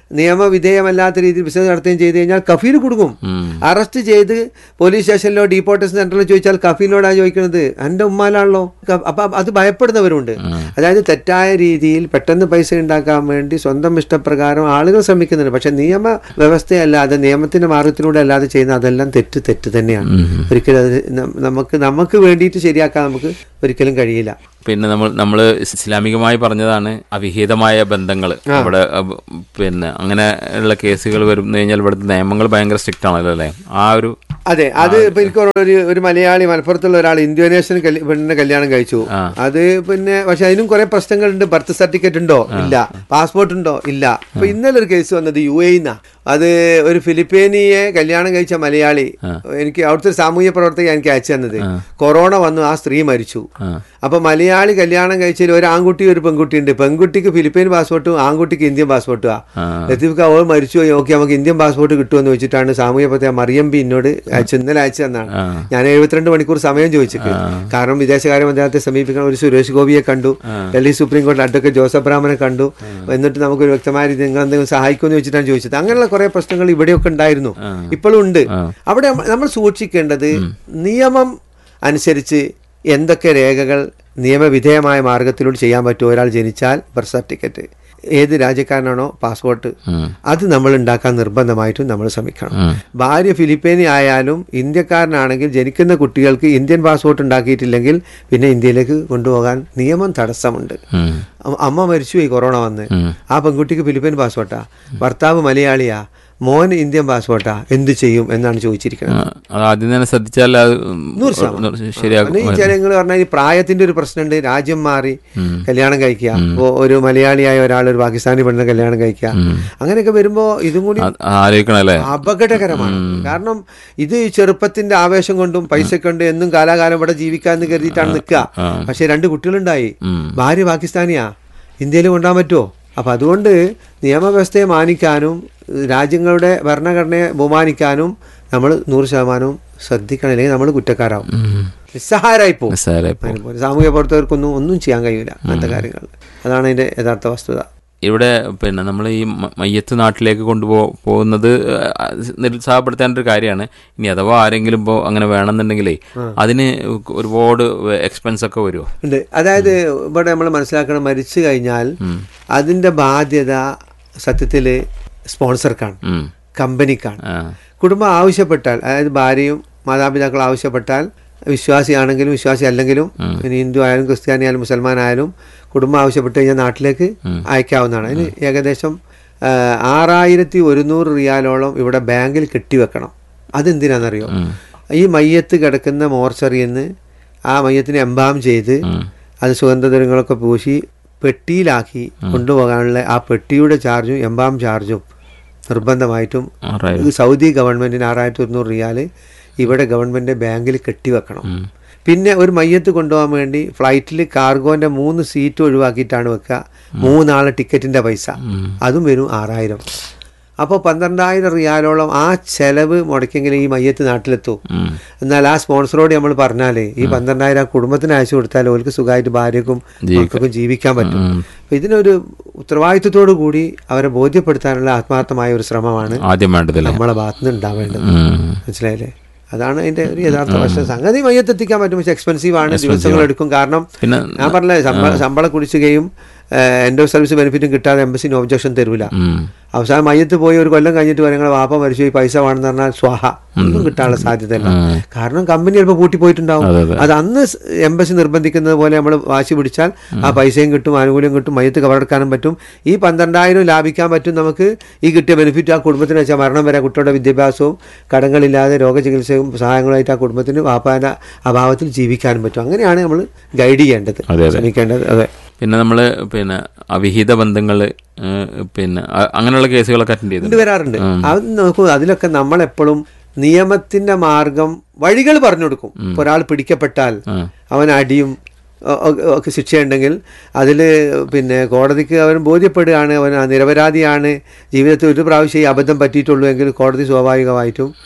നിയമവിധേയമല്ലാത്ത രീതിയിൽ ബിസിനസ് നടത്തുകയും ചെയ്തു കഴിഞ്ഞാൽ കഫീൽ കൊടുക്കും ഉം. അറസ്റ്റ് ചെയ്ത് പോലീസ് സ്റ്റേഷനിലോ ഡീപ്പോർട്ടേഷൻ സെന്ററിലോ ചോദിച്ചാൽ കഫീലിനോടാണ് ചോദിക്കുന്നത് എൻ്റെ ഉമ്മാലാണല്ലോ ക- അപ്പം അത് ഭയപ്പെടുന്നവരുണ്ട് അതായത് തെറ്റായ രീതിയിൽ പെട്ടെന്ന് പൈസ ഉണ്ടാക്കാൻ വേണ്ടി സ്വന്തം ഇഷ്ടപ്രകാരം ആളുകൾ ശ്രമിക്കുന്നുണ്ട് പക്ഷെ നിയമ വ്യവസ്ഥയല്ലാതെ നിയമത്തിന്റെ മാർഗത്തിലൂടെ അല്ലാതെ ചെയ്യുന്ന അതെല്ലാം തെറ്റ് തെറ്റ് തന്നെയാണ് ഒരിക്കലും അത് ന- നമുക്ക് നമുക്ക് വേണ്ടിയിട്ട് ശരിയാക്കാൻ നമുക്ക് ഒരിക്കലും കഴിയില്ല പിന്നെ നമ്മൾ നമ്മൾ ഇസ്ലാമികമായി പറഞ്ഞതാണ് അവിഹിതമായ ബന്ധങ്ങൾ ഇവിടെ അഹ്, പിന്നെ അങ്ങനെ ഉള്ള കേസുകൾ വരുന്നു കഴിഞ്ഞാൽ ഇവിടുത്തെ നിയമങ്ങൾ ഭയങ്കര സ്ട്രിക്റ്റ് ആണല്ലോ അല്ലേ ആ ഒരു അതെ അത് ഇപ്പൊ എനിക്ക് ഓർമ്മ ഒരു ഒരു മലയാളി മലപ്പുറത്തുള്ള ഒരാൾ ഇന്തോനേഷ്യൻ കല്യ- പെണ്ണിനെ കല്യാണം കഴിച്ചു ആ. അത് പിന്നെ പക്ഷെ അതിനും കുറെ പ്രശ്നങ്ങളുണ്ട് ബർത്ത് സർട്ടിഫിക്കറ്റ് ഉണ്ടോ ഇല്ല പാസ്പോർട്ട് ഉണ്ടോ ഇല്ല അപ്പൊ ഇന്നലെ ഒരു കേസ് വന്നത് യു എന്നാ അത് ഒരു ഫിലിപ്പീനിയെ കല്യാണം കഴിച്ച മലയാളി എനിക്ക് അവിടുത്തെ ഒരു സാമൂഹ്യ പ്രവർത്തക എനിക്ക് അയച്ചു തന്നത് കൊറോണ വന്നു ആ സ്ത്രീ മരിച്ചു ആ. അപ്പൊ മലയാളി കല്യാണം കഴിച്ചതിൽ ഒരു ആൺകുട്ടി ഒരു പെൺകുട്ടി ഉണ്ട് പെൺകുട്ടിക്ക് ഫിലിപ്പീൻ പാസ്പോർട്ടും ആൺകുട്ടിക്ക് ഇന്ത്യൻ പാസ്പോർട്ടും ആ. ലത്തീഫ്ക്ക് അവൾ മരിച്ചു പോയി ഓക്കെ നമുക്ക് ഇന്ത്യൻ പാസ്പോർട്ട് കിട്ടുമെന്ന് വെച്ചിട്ടാണ് സാമൂഹ്യ പ്രവർത്തക മറിയം ബി എന്നോട് അയച്ചു ഇന്നലെ അയച്ചു തന്നാണ് ആ. ഞാൻ എഴുപത്തിരണ്ട് മണിക്കൂർ സമയം ചോദിച്ചിട്ട് കാരണം വിദേശകാര്യ മന്ത്രാലയത്തെ സമീപിക്കാൻ ഒരു സുരേഷ് ഗോപിയെ കണ്ടു ഡൽഹി സുപ്രീം കോടതി അഡ്വക്കേറ്റ് ജോസഫ് ബ്രാഹ്മനെ കണ്ടു എന്നിട്ട് നമുക്ക് ഒരു വ്യക്തമായ രീതി നിങ്ങൾ എന്തെങ്കിലും സഹായിക്കുമെന്ന് വെച്ചിട്ടാണ് ചോദിച്ചത് അങ്ങനെയുള്ള കുറെ പ്രശ്നങ്ങൾ ഇവിടെയൊക്കെ ഉണ്ടായിരുന്നു ഇപ്പോഴും ഉണ്ട് അവിടെ നമ്മ- നമ്മൾ സൂക്ഷിക്കേണ്ടത് നിയമം അനുസരിച്ച് എന്തൊക്കെ രേഖകൾ നിയമവിധേയമായ മാർഗത്തിലൂടെ ചെയ്യാൻ പറ്റുമോ ഒരാൾ ജനിച്ചാൽ ബർത്ത് സർട്ടിഫിക്കറ്റ് ഏത് രാജ്യക്കാരനാണോ പാസ്പോർട്ട് അത് നമ്മൾ ഉണ്ടാക്കാൻ നിർബന്ധമായിട്ടും നമ്മൾ ശ്രമിക്കണം ഭാര്യ ഫിലിപ്പീനി ആയാലും ഇന്ത്യക്കാരനാണെങ്കിൽ ജനിക്കുന്ന കുട്ടികൾക്ക് ഇന്ത്യൻ പാസ്പോർട്ട് ഉണ്ടാക്കിയിട്ടില്ലെങ്കിൽ പിന്നെ ഇന്ത്യയിലേക്ക് കൊണ്ടുപോകാൻ നിയമം തടസ്സമുണ്ട് അ- അമ്മ മരിച്ചുപോയി കൊറോണ വന്ന് ആ പെൺകുട്ടിക്ക് ഫിലിപ്പീൻ പാസ്പോർട്ടാ ഭർത്താവ് മലയാളിയാ മോൻ ഇന്ത്യൻ പാസ്പോർട്ടാ എന്ത് ചെയ്യും എന്നാണ് ചോദിച്ചിരിക്കുന്നത് അത് ആദ്യം തന്നെ ശ്രദ്ധിച്ചാൽ അത് നൂറ് ശതമാനം. ശരിയാകും പിന്നെ ഈ ചിലങ്ങൾ പറഞ്ഞാൽ ഈ പ്രായത്തിന്റെ ഒരു പ്രശ്നമുണ്ട് രാജ്യം മാറി കല്യാണം കഴിക്കുക ഇപ്പോ ഒരു മലയാളിയായ ഒരാൾ ഒരു പാകിസ്ഥാനി പെണ്ണിനെ കല്യാണം കഴിക്കുക അങ്ങനെയൊക്കെ വരുമ്പോ ഇതും കൂടി അത് ആലോചിക്കണം അല്ലേ അപകടകരമാണ് കാരണം ഇത് ഈ ചെറുപ്പത്തിന്റെ ആവേശം കൊണ്ടും പൈസ കൊണ്ട് എന്നും കാലാകാലം ഇവിടെ ജീവിക്കാന്ന് കരുതിയിട്ടാണ് നിൽക്കുക പക്ഷെ രണ്ട് കുട്ടികളുണ്ടായി ഭാര്യ പാകിസ്ഥാനിയാ ഇന്ത്യയിൽ കൊണ്ടുപോകാൻ പറ്റുമോ അപ്പൊ അതുകൊണ്ട് നിയമവ്യവസ്ഥയെ മാനിക്കാനും രാജ്യങ്ങളുടെ ഭരണഘടനയെ ബഹുമാനിക്കാനും നമ്മൾ നൂറ് ശതമാനവും ശ്രദ്ധിക്കണം അല്ലെങ്കിൽ നമ്മൾ കുറ്റക്കാരാവും നിസ്സഹായരായി പോകും നിസ്സാരമായി പോകും. അതിനുപോലെ സാമൂഹ്യ പ്രവർത്തകർക്കൊന്നും ഒന്നും ചെയ്യാൻ കഴിയില്ല അങ്ങനത്തെ കാര്യങ്ങൾ അതാണ് അതിന്റെ യഥാർത്ഥ വസ്തുത ഇവിടെ പിന്നെ നമ്മൾ ഈ മ- മയ്യത്ത് നാട്ടിലേക്ക് കൊണ്ടുപോ പോകുന്നത് ആ, നിരുത്സാഹപ്പെടുത്തേണ്ട ഒരു കാര്യമാണ് ഇനി അഥവാ ആരെങ്കിലും ഇപ്പോൾ അങ്ങനെ വേണമെന്നുണ്ടെങ്കിലേ അതിന് ഒരുപാട് എക്സ്പെൻസ് ഒക്കെ വരുമോ ഉണ്ട് അതായത് ഇവിടെ നമ്മൾ മനസ്സിലാക്കണം മരിച്ചു കഴിഞ്ഞാൽ അതിന്റെ ബാധ്യത സത്യത്തിൽ സ്പോൺസർക്കാണ് ഉം. കമ്പനിക്കാണ് ആ. കുടുംബം ആവശ്യപ്പെട്ടാൽ അതായത് ഭാര്യയും മാതാപിതാക്കൾ ആവശ്യപ്പെട്ടാൽ വിശ്വാസിയാണെങ്കിലും വിശ്വാസി അല്ലെങ്കിലും ഇനി ഹിന്ദു ആയാലും ക്രിസ്ത്യാനി ആയാലും മുസൽമാൻ ആയാലും കുടുംബം ആവശ്യപ്പെട്ട് കഴിഞ്ഞാൽ നാട്ടിലേക്ക് അയക്കാവുന്നതാണ് അതിന് ഏകദേശം ആ, ആറായിരത്തി ഒരുന്നൂറ് റിയാലോളം ഇവിടെ ബാങ്കിൽ കെട്ടിവെക്കണം അതെന്തിനാണെന്നറിയോ ഈ മയ്യത്ത് കിടക്കുന്ന മോർച്ചറിയിൽ നിന്ന് ആ മയ്യത്തിനെ എംബാം ചെയ്ത് അത് സുഗന്ധദ്രവ്യങ്ങളൊക്കെ പൂശി പെട്ടിയിലാക്കി കൊണ്ടുപോകാനുള്ള ആ പെട്ടിയുടെ ചാർജും എംബാം ചാർജും നിർബന്ധമായിട്ടും ആറായിരം. ഈ സൗദി ഗവൺമെന്റിന് ആറായിരത്തി ഒരുന്നൂറ് റിയാല് ഇവിടെ ഗവൺമെന്റ് ബാങ്കിൽ കെട്ടിവെക്കണം പിന്നെ ഒരു മയ്യത്ത് കൊണ്ടുപോകാൻ വേണ്ടി ഫ്ലൈറ്റിൽ കാർഗോന്റെ മൂന്ന് സീറ്റ് ഒഴിവാക്കിയിട്ടാണ് വെക്കുക മൂന്നാളെ ടിക്കറ്റിന്റെ പൈസ അതും വരും ആറായിരം അപ്പോൾ പന്ത്രണ്ടായിരം റിയാലോളം ആ ചെലവ് മുടക്കിയെങ്കിലും ഈ മയ്യത്ത് നാട്ടിലെത്തൂ എന്നാൽ ആ സ്പോൺസറോട് നമ്മൾ പറഞ്ഞാലേ ഈ പന്ത്രണ്ടായിരം ആ കുടുംബത്തിന് അയച്ചു കൊടുത്താൽ ഓർക്ക് സുഖമായിട്ട് ഭാര്യക്കും മക്കൾക്കും ജീവിക്കാൻ പറ്റും അപ്പൊ ഇതിനൊരു ഉത്തരവാദിത്വത്തോടു കൂടി അവരെ ബോധ്യപ്പെടുത്താനുള്ള ആത്മാർത്ഥമായ ഒരു ശ്രമമാണ് ആദ്യം വേണ്ടതല്ലേ നമ്മളെ ഭാഗത്തുനിന്ന് ഉണ്ടാവേണ്ടത് ഉം. മനസ്സിലായില്ലേ അതാണ് അതിന്റെ ഒരു യഥാർത്ഥ വശം സംഗതി മയ്യത്തെത്തിക്കാൻ പറ്റും പക്ഷെ എക്സ്പെൻസീവ് ആണ് ദിവസങ്ങൾ എടുക്കും കാരണം പിന്നെ ഞാൻ പറഞ്ഞില്ലേ ശമ്പള ശമ്പളം കുടിച്ചുകയും എൻഡ് ഓഫ് സർവീസ് ബെനിഫിറ്റും കിട്ടാതെ എംബസിന് ഒബ്ജക്ഷൻ തരൂല ഉം. അവസാനം മയ്യത്ത് പോയി ഒരു കൊല്ലം കഴിഞ്ഞിട്ട് പറയും "നിങ്ങളെ വാപ്പ മരിച്ചു പോയി പൈസ വേണമെന്ന് പറഞ്ഞാൽ സ്വാഹ ഒന്നും കിട്ടാനുള്ള സാധ്യതയില്ല കാരണം കമ്പനി ചിലപ്പോൾ പൂട്ടി പോയിട്ടുണ്ടാവും അതെ, അതെ. അത് അന്ന് സ് എംബസി നിർബന്ധിക്കുന്നത് പോലെ നമ്മൾ വാശി പിടിച്ചാൽ ആ പൈസയും കിട്ടും ആനുകൂല്യം കിട്ടും മയ്യത്ത് കവറെടുക്കാനും പറ്റും ഈ പന്ത്രണ്ടായിരം ലാഭിക്കാൻ പറ്റും നമുക്ക് ഈ കിട്ടിയ ബെനിഫിറ്റ് ആ കുടുംബത്തിന് വെച്ചാൽ മരണം വരെ കുട്ടിയുടെ വിദ്യാഭ്യാസവും കടങ്ങളില്ലാതെ രോഗചികിത്സയും സഹായങ്ങളായിട്ട് ആ കുടുംബത്തിന് വാപ്പാന്റെ അഭാവത്തിൽ ജീവിക്കാനും പറ്റും അങ്ങനെയാണ് നമ്മൾ ഗൈഡ് ചെയ്യേണ്ടത് അതെ, അതെ. ശ്രമിക്കേണ്ടത് അതെ പിന്നെ നമ്മൾ പിന്നെ അവിഹിത ബന്ധങ്ങൾ പിന്നെ അ- അങ്ങനെയുള്ള കേസുകളൊക്കെ അറ്റൻഡ് ചെയ്തിട്ടുണ്ട് വരാറുണ്ട് അത് നോക്കൂ അതിലൊക്കെ നമ്മളെപ്പോഴും നിയമത്തിന്റെ മാർഗം വഴികൾ പറഞ്ഞു കൊടുക്കും ഇപ്പൊ ഒരാൾ പിടിക്കപ്പെട്ടാൽ അവൻ അടിയും ഒ- ഒ- ഒക്കെ ശിക്ഷയുണ്ടെങ്കിൽ അതിൽ പിന്നെ കോടതിക്ക് അവൻ ബോധ്യപ്പെടുകയാണ് അവൻ നിരപരാധിയാണ് ജീവിതത്തിൽ ഒരു പ്രാവശ്യം ഈ അബദ്ധം പറ്റിയിട്ടുള്ളൂ എങ്കിൽ കോടതി സ്വാഭാവികമായിട്ടും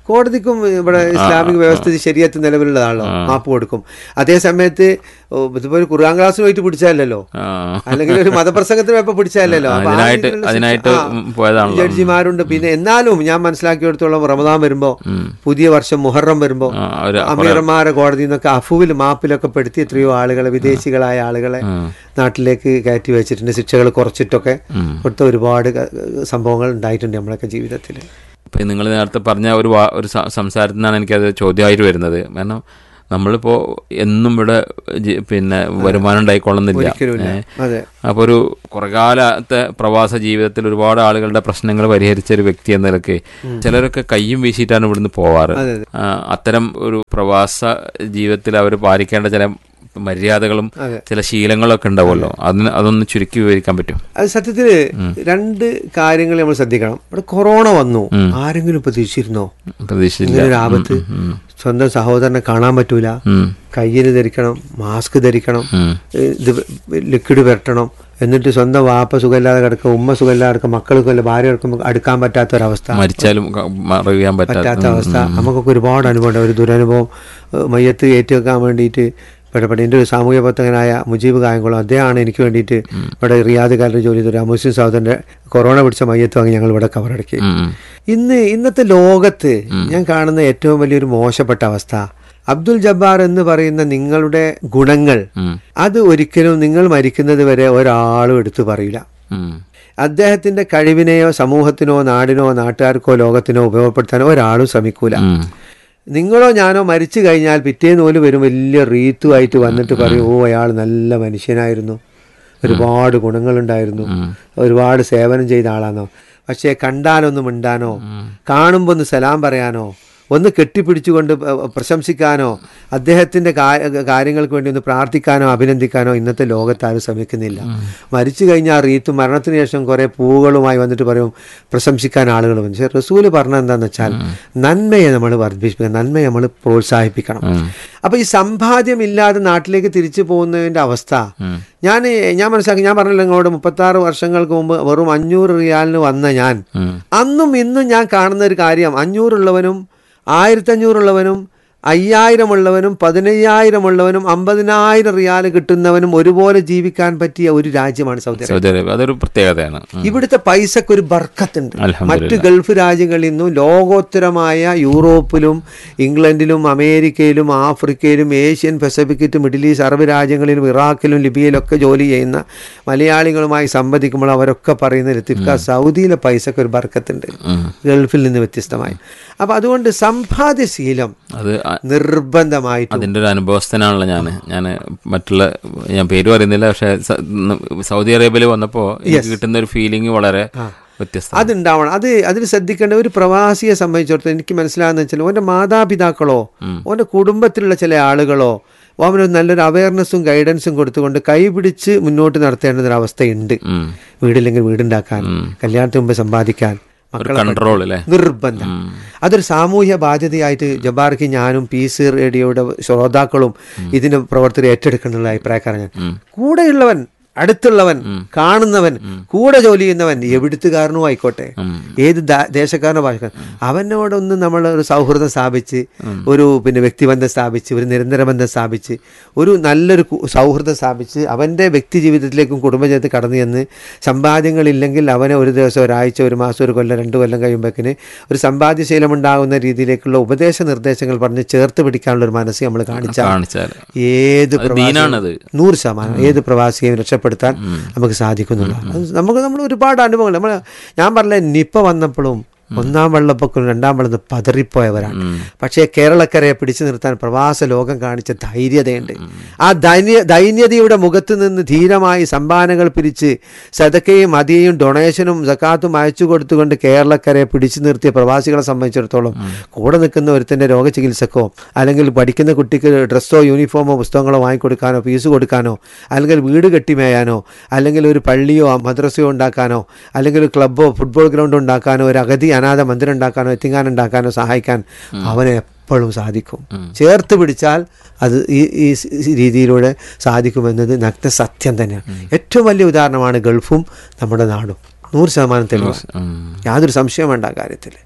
കോടതിക്കും ഇവിടെ ഇസ്ലാമിക വ്യവസ്ഥിതി ശരിയത്ത് നിലവിലുള്ളതാണല്ലോ മാപ്പ് കൊടുക്കും അതേ സമയത്ത് ഓ, ഇതിപ്പോ ഒരു ഖുർആൻ ക്ലാസ്സിന് പോയിട്ട് പിടിച്ചാലല്ലോ ആ. അല്ലെങ്കിൽ ഒരു മതപ്രസംഗത്തിന് പോയപ്പോ പിടിച്ചാലല്ലോ ആ, അപ്പൊ ആ അതിനായിട്ട് രീതിയിലുള്ള അതിനായിട്ട് ആ, ഉം, പോയതാണല്ലോ ജഡ്ജിമാരുണ്ട് പിന്നെ എന്നാലും ഞാൻ മനസ്സിലാക്കിയെടുത്തോളം റമദാൻ വരുമ്പോ ഉം. പുതിയ വർഷം മുഹറം വരുമ്പോ ആ, ഒരു കുറെ- അമീർമാരെ കോടതിയിൽ നിന്നൊക്കെ അഫുവിൽ മാപ്പിലൊക്കെ പെടുത്തി എത്രയോ ആളുകളെ വിദേശികളായ ആളുകളെ ഉം. നാട്ടിലേക്ക് കയറ്റി വെച്ചിട്ടുണ്ട് ശിക്ഷകൾ കുറച്ചിട്ടൊക്കെ ഉം. കൊടുത്ത ഒരുപാട് ക- സംഭവങ്ങൾ ഉണ്ടായിട്ടുണ്ട് നമ്മളൊക്കെ ജീവിതത്തിൽ ഇപ്പം നിങ്ങൾ നേരത്തെ പറഞ്ഞ ഒരു വാ- ഒരു സ- സംസാരത്തിൽ നിന്നാണ് എനിക്കത് ചോദ്യമായിട്ട് വരുന്നത് കാരണം നമ്മളിപ്പോൾ എന്നും ഇവിടെ ജി- പിന്നെ വരുമാനം ഉണ്ടായിക്കൊള്ളുന്നില്ല ഒരിക്കലുമില്ല ഏ. അതെ അപ്പോൾ ഒരു കുറകാലത്തെ പ്രവാസ ജീവിതത്തിൽ ഒരുപാട് ആളുകളുടെ പ്രശ്നങ്ങൾ പരിഹരിച്ച ഒരു വ്യക്തി എന്ന നിലയ്ക്ക് ചിലരൊക്കെ കയ്യും വീശിയിട്ടാണ് ഇവിടുന്ന് പോവാറ് അതെ, അതെ. ആ, അത്തരം ഒരു പ്രവാസ ജീവിതത്തിൽ അവർ പാലിക്കേണ്ട ചില മര്യാദകളും അതെ. ചില ശീലങ്ങളൊക്കെ ഉണ്ടാവുമല്ലോ അതിന് അതൊന്ന് ചുരുക്കി വിവരിക്കാൻ പറ്റും അത് സത്യത്തില് രണ്ട് കാര്യങ്ങൾ നമ്മൾ ശ്രദ്ധിക്കണം ഇവിടെ കൊറോണ വന്നു ഉം. ആരെങ്കിലും പ്രതീക്ഷിച്ചിരുന്നോ പ്രതീക്ഷിച്ചില്ല ഇങ്ങനെ ഒരു ആപത്ത് ഉം, ഉം, സ്വന്തം സഹോദരനെ കാണാൻ പറ്റൂല ഉം, കയ്യിൽ ധരിക്കണം മാസ്ക് ധരിക്കണം ഉം. ഇത് ലിക്വിഡ് പുരട്ടണം എന്നിട്ട് സ്വന്തം വാപ്പ സുഖമില്ലാതെ കിടക്കുക ഉമ്മ സുഖമില്ലാതെ കിടക്കുക മക്കൾക്ക് വല്ല ഭാര്യ കിടക്കുമ്പോൾ അടുക്കാൻ പറ്റാത്ത ഒരവസ്ഥ മരിച്ചാലും ക- മറിയാൻ പറ്റാത്ത പറ്റാത്ത അവസ്ഥ നമുക്കൊക്കെ ഒരുപാട് അനുഭവമുണ്ട് ഒരു ദുരനുഭവം ഏഹ് മയ്യത്ത് ഏറ്റുവെക്കാൻ വേണ്ടിയിട്ട് ഇവിടെ എൻ്റെ ഒരു സാമൂഹ്യ പ്രവർത്തകനായ മുജീബ് കായംകുളം അദ്ദേഹമാണ് എനിക്ക് വേണ്ടിയിട്ട് ഇവിടെ റിയാദുകാരുടെ ജോലി ചെയ്ത ഒരു മുസ്ലിം സഹോദരൻ്റെ കൊറോണ പിടിച്ച മയ്യത്ത് വാങ്ങി ഞങ്ങൾ ഇവിടെ കവറടക്കി ഉം, ഉം. ഇന്ന് ഇന്നത്തെ ലോകത്ത് ഞാൻ കാണുന്ന ഏറ്റവും വലിയൊരു മോശപ്പെട്ട അവസ്ഥ അബ്ദുൽ ജബ്ബാർ എന്ന് പറയുന്ന നിങ്ങളുടെ ഗുണങ്ങൾ ഉം, അത് ഒരിക്കലും നിങ്ങൾ മരിക്കുന്നത് വരെ ഒരാളും എടുത്തു പറയില്ല ഉം. അദ്ദേഹത്തിന്റെ കഴിവിനെയോ സമൂഹത്തിനോ നാടിനോ നാട്ടുകാർക്കോ ലോകത്തിനോ ഉപയോഗപ്പെടുത്താനോ ഒരാളും ശ്രമിക്കൂല ഉം. നിങ്ങളോ ഞാനോ മരിച്ചു കഴിഞ്ഞാൽ പിറ്റേന്ന് പോലും വരും വലിയ റീത്തുമായിട്ട് വന്നിട്ട് പറയും ഓ അയാൾ നല്ല മനുഷ്യനായിരുന്നു ഒരുപാട് ഗുണങ്ങളുണ്ടായിരുന്നു ഒരുപാട് സേവനം ചെയ്ത ആളാണോ പക്ഷേ കണ്ടാലൊന്നും മിണ്ടാനോ കാണുമ്പോൾ ഒന്ന് സലാം പറയാനോ ഒന്ന് കെട്ടിപ്പിടിച്ചുകൊണ്ട് പ- പ്രശംസിക്കാനോ അദ്ദേഹത്തിൻ്റെ കാര്യങ്ങൾക്ക് വേണ്ടി ഒന്ന് പ്രാർത്ഥിക്കാനോ അഭിനന്ദിക്കാനോ ഇന്നത്തെ ലോകത്ത് ആരും ശ്രമിക്കുന്നില്ല മരിച്ചു കഴിഞ്ഞാൽ റീത്ത് മരണത്തിന് ശേഷം കുറേ പൂവുകളുമായി വന്നിട്ട് പറയും പ്രശംസിക്കാൻ ആളുകൾ വന്നു പക്ഷേ റസൂല് പറഞ്ഞത് എന്താണെന്ന് വെച്ചാൽ നന്മയെ നമ്മൾ വർദ്ധിപ്പിക്കണം നന്മയെ നമ്മൾ പ്രോത്സാഹിപ്പിക്കണം അപ്പോൾ ഈ സമ്പാദ്യമില്ലാതെ നാട്ടിലേക്ക് തിരിച്ചു പോകുന്നതിൻ്റെ അവസ്ഥ ഞാൻ ഞാൻ മനസ്സിലാക്കി ഞാൻ പറഞ്ഞല്ലോ നിങ്ങളോട് മുപ്പത്താറ് വർഷങ്ങൾക്ക് മുമ്പ് വെറും അഞ്ഞൂറ് റിയാലിന് വന്ന ഞാൻ അന്നും ഇന്നും ഞാൻ കാണുന്ന ഒരു കാര്യം അഞ്ഞൂറുള്ളവനും ആയിരത്തഞ്ഞൂറുള്ളവനും അയ്യായിരം ഉള്ളവനും പതിനയ്യായിരം ഉള്ളവനും അമ്പതിനായിരം റിയാൽ കിട്ടുന്നവനും ഒരുപോലെ ജീവിക്കാൻ പറ്റിയ ഒരു രാജ്യമാണ് സൗദി അറേബ്യ സൗദി അറേബ്യ അതൊരു പ്രത്യേകതയാണ് ഉം. ഇവിടുത്തെ പൈസക്ക് ഒരു ബർക്കത്തുണ്ട് അൽഹംദുലില്ലാ. മറ്റ് ഗൾഫ് രാജ്യങ്ങളിൽ നിന്നും ലോകോത്തരമായ യൂറോപ്പിലും ഇംഗ്ലണ്ടിലും അമേരിക്കയിലും ആഫ്രിക്കയിലും ഏഷ്യൻ പസഫിക്കറ്റ് മിഡിൽ ഈസ്റ്റ് അറബ് രാജ്യങ്ങളിലും ഇറാഖിലും ലിബിയയിലും ഒക്കെ ജോലി ചെയ്യുന്ന മലയാളികളുമായി സംവദിക്കുമ്പോൾ അവരൊക്കെ പറയുന്ന ലത്തിഫ്ക സൗദിയിലെ പൈസക്ക് ഒരു ബർക്കത്തുണ്ട് ഉം. ഗൾഫിൽ നിന്ന് വ്യത്യസ്തമായി അപ്പൊ അതുകൊണ്ട് സമ്പാദ്യശീലം അത് അ- നിർബന്ധമായിട്ടും അതിന്റെ ഒരു അനുഭവസ്ഥനാണല്ലോ ഞാൻ ഞാൻ മറ്റുള്ള ഞാൻ പേര് പറയുന്നില്ല പക്ഷെ സ- ന്ന് സൗദി അറേബ്യയിൽ വന്നപ്പോ എനിക്ക് കിട്ടുന്ന ഒരു ഫീലിംഗ് വളരെ വ്യത്യസ്ത അതുണ്ടാവണം അത് അതിന് ശ്രദ്ധിക്കേണ്ട ഒരു പ്രവാസിയെ സംബന്ധിച്ചിടത്തോളം എനിക്ക് മനസ്സിലാകുന്ന വെച്ചാൽ ഓൻ്റെ മാതാപിതാക്കളോ ഓൻ്റെ കുടുംബത്തിലുള്ള ചില ആളുകളോ അവനൊരു നല്ലൊരു അവയർനെസ്സും ഗൈഡൻസും കൊടുത്തുകൊണ്ട് കൈപിടിച്ച് മുന്നോട്ട് നടത്തേണ്ട ഒരു അവസ്ഥയുണ്ട് വീടില്ലെങ്കിൽ വീടുണ്ടാക്കാൻ കല്യാണത്തിന് മുമ്പ് സമ്പാദിക്കാൻ മക്കളെ കൺട്രോൾ അല്ലേ നിർബന്ധം അതൊരു സാമൂഹ്യ ബാധ്യതയായിട്ട് ജബാർക്ക് ഞാനും പീസ് റേഡിയോയുടെ ശ്രോതാക്കളും ഇതിന്റെ പ്രവർത്തകർ ഏറ്റെടുക്കുന്നുള്ള അഭിപ്രായക്കാരൻ ഞാൻ കൂടെയുള്ളവൻ അടുത്തുള്ളവൻ കാണുന്നവൻ കൂടെ ജോലി ചെയ്യുന്നവൻ എവിടുത്തുകാരനോ ആയിക്കോട്ടെ ഏത് ദാ- ദേശക്കാരനോ ഭാഷക്കാരൻ അവനോടൊന്ന് നമ്മൾ ഒരു സൗഹൃദം സ്ഥാപിച്ച് ഒരു പിന്നെ വ്യക്തിബന്ധം സ്ഥാപിച്ച് ഒരു നിരന്തര ബന്ധം സ്ഥാപിച്ച് ഒരു നല്ലൊരു കു- സൗഹൃദം സ്ഥാപിച്ച് അവൻ്റെ വ്യക്തി ജീവിതത്തിലേക്കും കുടുംബജീവിതത്തിൽ കടന്നു ചെന്ന് സമ്പാദ്യങ്ങളില്ലെങ്കിൽ അവനെ ഒരു ദിവസം ഒരാഴ്ച ഒരു മാസം ഒരു കൊല്ലം രണ്ട് കൊല്ലം കഴിയുമ്പോഴേക്കിന് ഒരു സമ്പാദ്യശീലം ഉണ്ടാകുന്ന രീതിയിലേക്കുള്ള ഉപദേശ നിർദ്ദേശങ്ങൾ പറഞ്ഞ് ചേർത്ത് പിടിക്കാനുള്ള ഒരു മനസ്സ് നമ്മൾ കാണിച്ചാൽ കാണിച്ചാൽ ഏത് അത് പ്രവാസിയും- ദീനാണത്. നൂറ് ശതമാനം ഏത് പ്രവാസിയെയും രക്ഷപ്പെടുത്താൻ നമുക്ക് സാധിക്കുന്നുള്ളൂ അത് നമുക്ക് നമ്മൾ ഒരുപാട് അനുഭവങ്ങൾ നമ്മൾ ഞാൻ പറഞ്ഞ നിപ്പ വന്നപ്പോഴും ഒന്നാം വെള്ളപ്പൊക്കം രണ്ടാം വെള്ളം പതറിപ്പോയവരാണ് പക്ഷേ കേരളക്കരയെ പിടിച്ചു നിർത്താൻ പ്രവാസ ലോകം കാണിച്ച ധൈര്യതയുണ്ട് ആ ദൈന്യ ദൈന്യതയുടെ മുഖത്ത് നിന്ന് ധീരമായി സംഭാവനകൾ പിരിച്ച് സതക്കയും മതിയും ഡൊണേഷനും സക്കാത്തും അയച്ചു കൊടുത്തുകൊണ്ട് കേരളക്കരയെ പിടിച്ചു നിർത്തിയ പ്രവാസികളെ സംബന്ധിച്ചിടത്തോളം കൂടെ നിൽക്കുന്ന ഒരുത്തൻ്റെ രോഗചികിത്സക്കോ അല്ലെങ്കിൽ പഠിക്കുന്ന കുട്ടിക്ക് ഡ്രസ്സോ യൂണിഫോമോ പുസ്തകങ്ങളോ വാങ്ങിക്കൊടുക്കാനോ ഫീസ് കൊടുക്കാനോ അല്ലെങ്കിൽ വീട് കെട്ടിമേയാനോ അല്ലെങ്കിൽ ഒരു പള്ളിയോ മദ്രസയോ ഉണ്ടാക്കാനോ അല്ലെങ്കിൽ ഒരു ക്ലബ്ബോ ഫുട്ബോൾ ഗ്രൗണ്ട് ഉണ്ടാക്കാനോ ഒരു അഗതി അനാഥ മന്ദിരം ഉണ്ടാക്കാനോ എത്തിങ്ങാൻ ഉണ്ടാക്കാനോ സഹായിക്കാൻ അവന് എപ്പോഴും സാധിക്കും ചേർത്ത് പിടിച്ചാൽ അത് ഈ ഈ സ് രീതിയിലൂടെ സാധിക്കുമെന്നത് നഗ്ന സത്യം തന്നെയാണ് ഏറ്റവും വലിയ ഉദാഹരണമാണ് ഗൾഫും നമ്മുടെ നാടും നൂറ് ശതമാനം തെളിവ് യാതൊരു സംശയം വേണ്ട ആ കാര്യത്തിൽ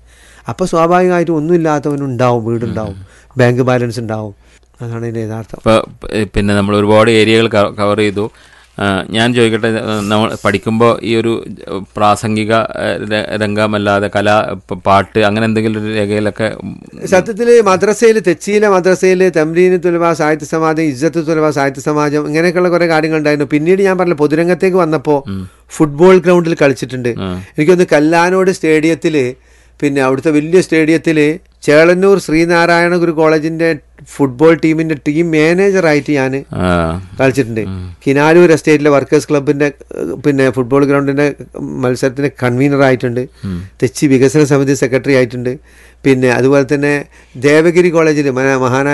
അപ്പോൾ സ്വാഭാവികമായിട്ടും ഒന്നും ഇല്ലാത്തവനുണ്ടാവും വീടുണ്ടാവും ബാങ്ക് ബാലൻസ് ഉണ്ടാവും അതാണ് ഇതിൻ്റെ യഥാർത്ഥം ഇപ്പോൾ പിന്നെ നമ്മൾ ഒരുപാട് ഏരിയകൾ കവർ ചെയ്തു ആ, ഞാൻ ചോദിക്കട്ടെ ആ, നമ്മൾ പഠിക്കുമ്പോൾ ഈ ഒരു പ്രാസംഗിക ആ, ര- രംഗമല്ലാതെ കല ഇപ്പൊ പാട്ട് അങ്ങനെ എന്തെങ്കിലും ഒരു രേഖയിലൊക്കെ സത്യത്തിൽ മദ്രസയിൽ തെച്ചിയിലെ മദ്രസയിൽ തമ്രീന് തുലവ സാഹിത്യ സമാജം ഇജ്ജത്ത് തുലവ സാഹിത്യ സമാജം ഇങ്ങനെയൊക്കെയുള്ള കുറേ കാര്യങ്ങളുണ്ടായിരുന്നു പിന്നീട് ഞാൻ പറഞ്ഞ പൊതുരംഗത്തേക്ക് വന്നപ്പോൾ ഫുട്ബോൾ ഗ്രൗണ്ടിൽ കളിച്ചിട്ടുണ്ട് ആ. എനിക്കൊന്ന് കല്ലാനോട് സ്റ്റേഡിയത്തിൽ പിന്നെ അവിടുത്തെ വലിയ സ്റ്റേഡിയത്തിൽ ചേളന്നൂർ ശ്രീനാരായണ ഗുരു കോളേജിൻ്റെ ഫുട്ബോൾ ടീമിൻ്റെ ടീം മാനേജറായിട്ട് ഞാൻ ആ, കളിച്ചിട്ടുണ്ട് കിനാലൂർ എസ്റ്റേറ്റിലെ വർക്കേഴ്സ് ക്ലബിൻ്റെ പിന്നെ ഫുട്ബോൾ ഗ്രൗണ്ടിൻ്റെ മത്സരത്തിന് കൺവീനർ ആയിട്ടുണ്ട് തെച്ചി വികസന സമിതി സെക്രട്ടറി ആയിട്ടുണ്ട് പിന്നെ അതുപോലെ തന്നെ ദേവഗിരി കോളേജിൽ മഹാനായ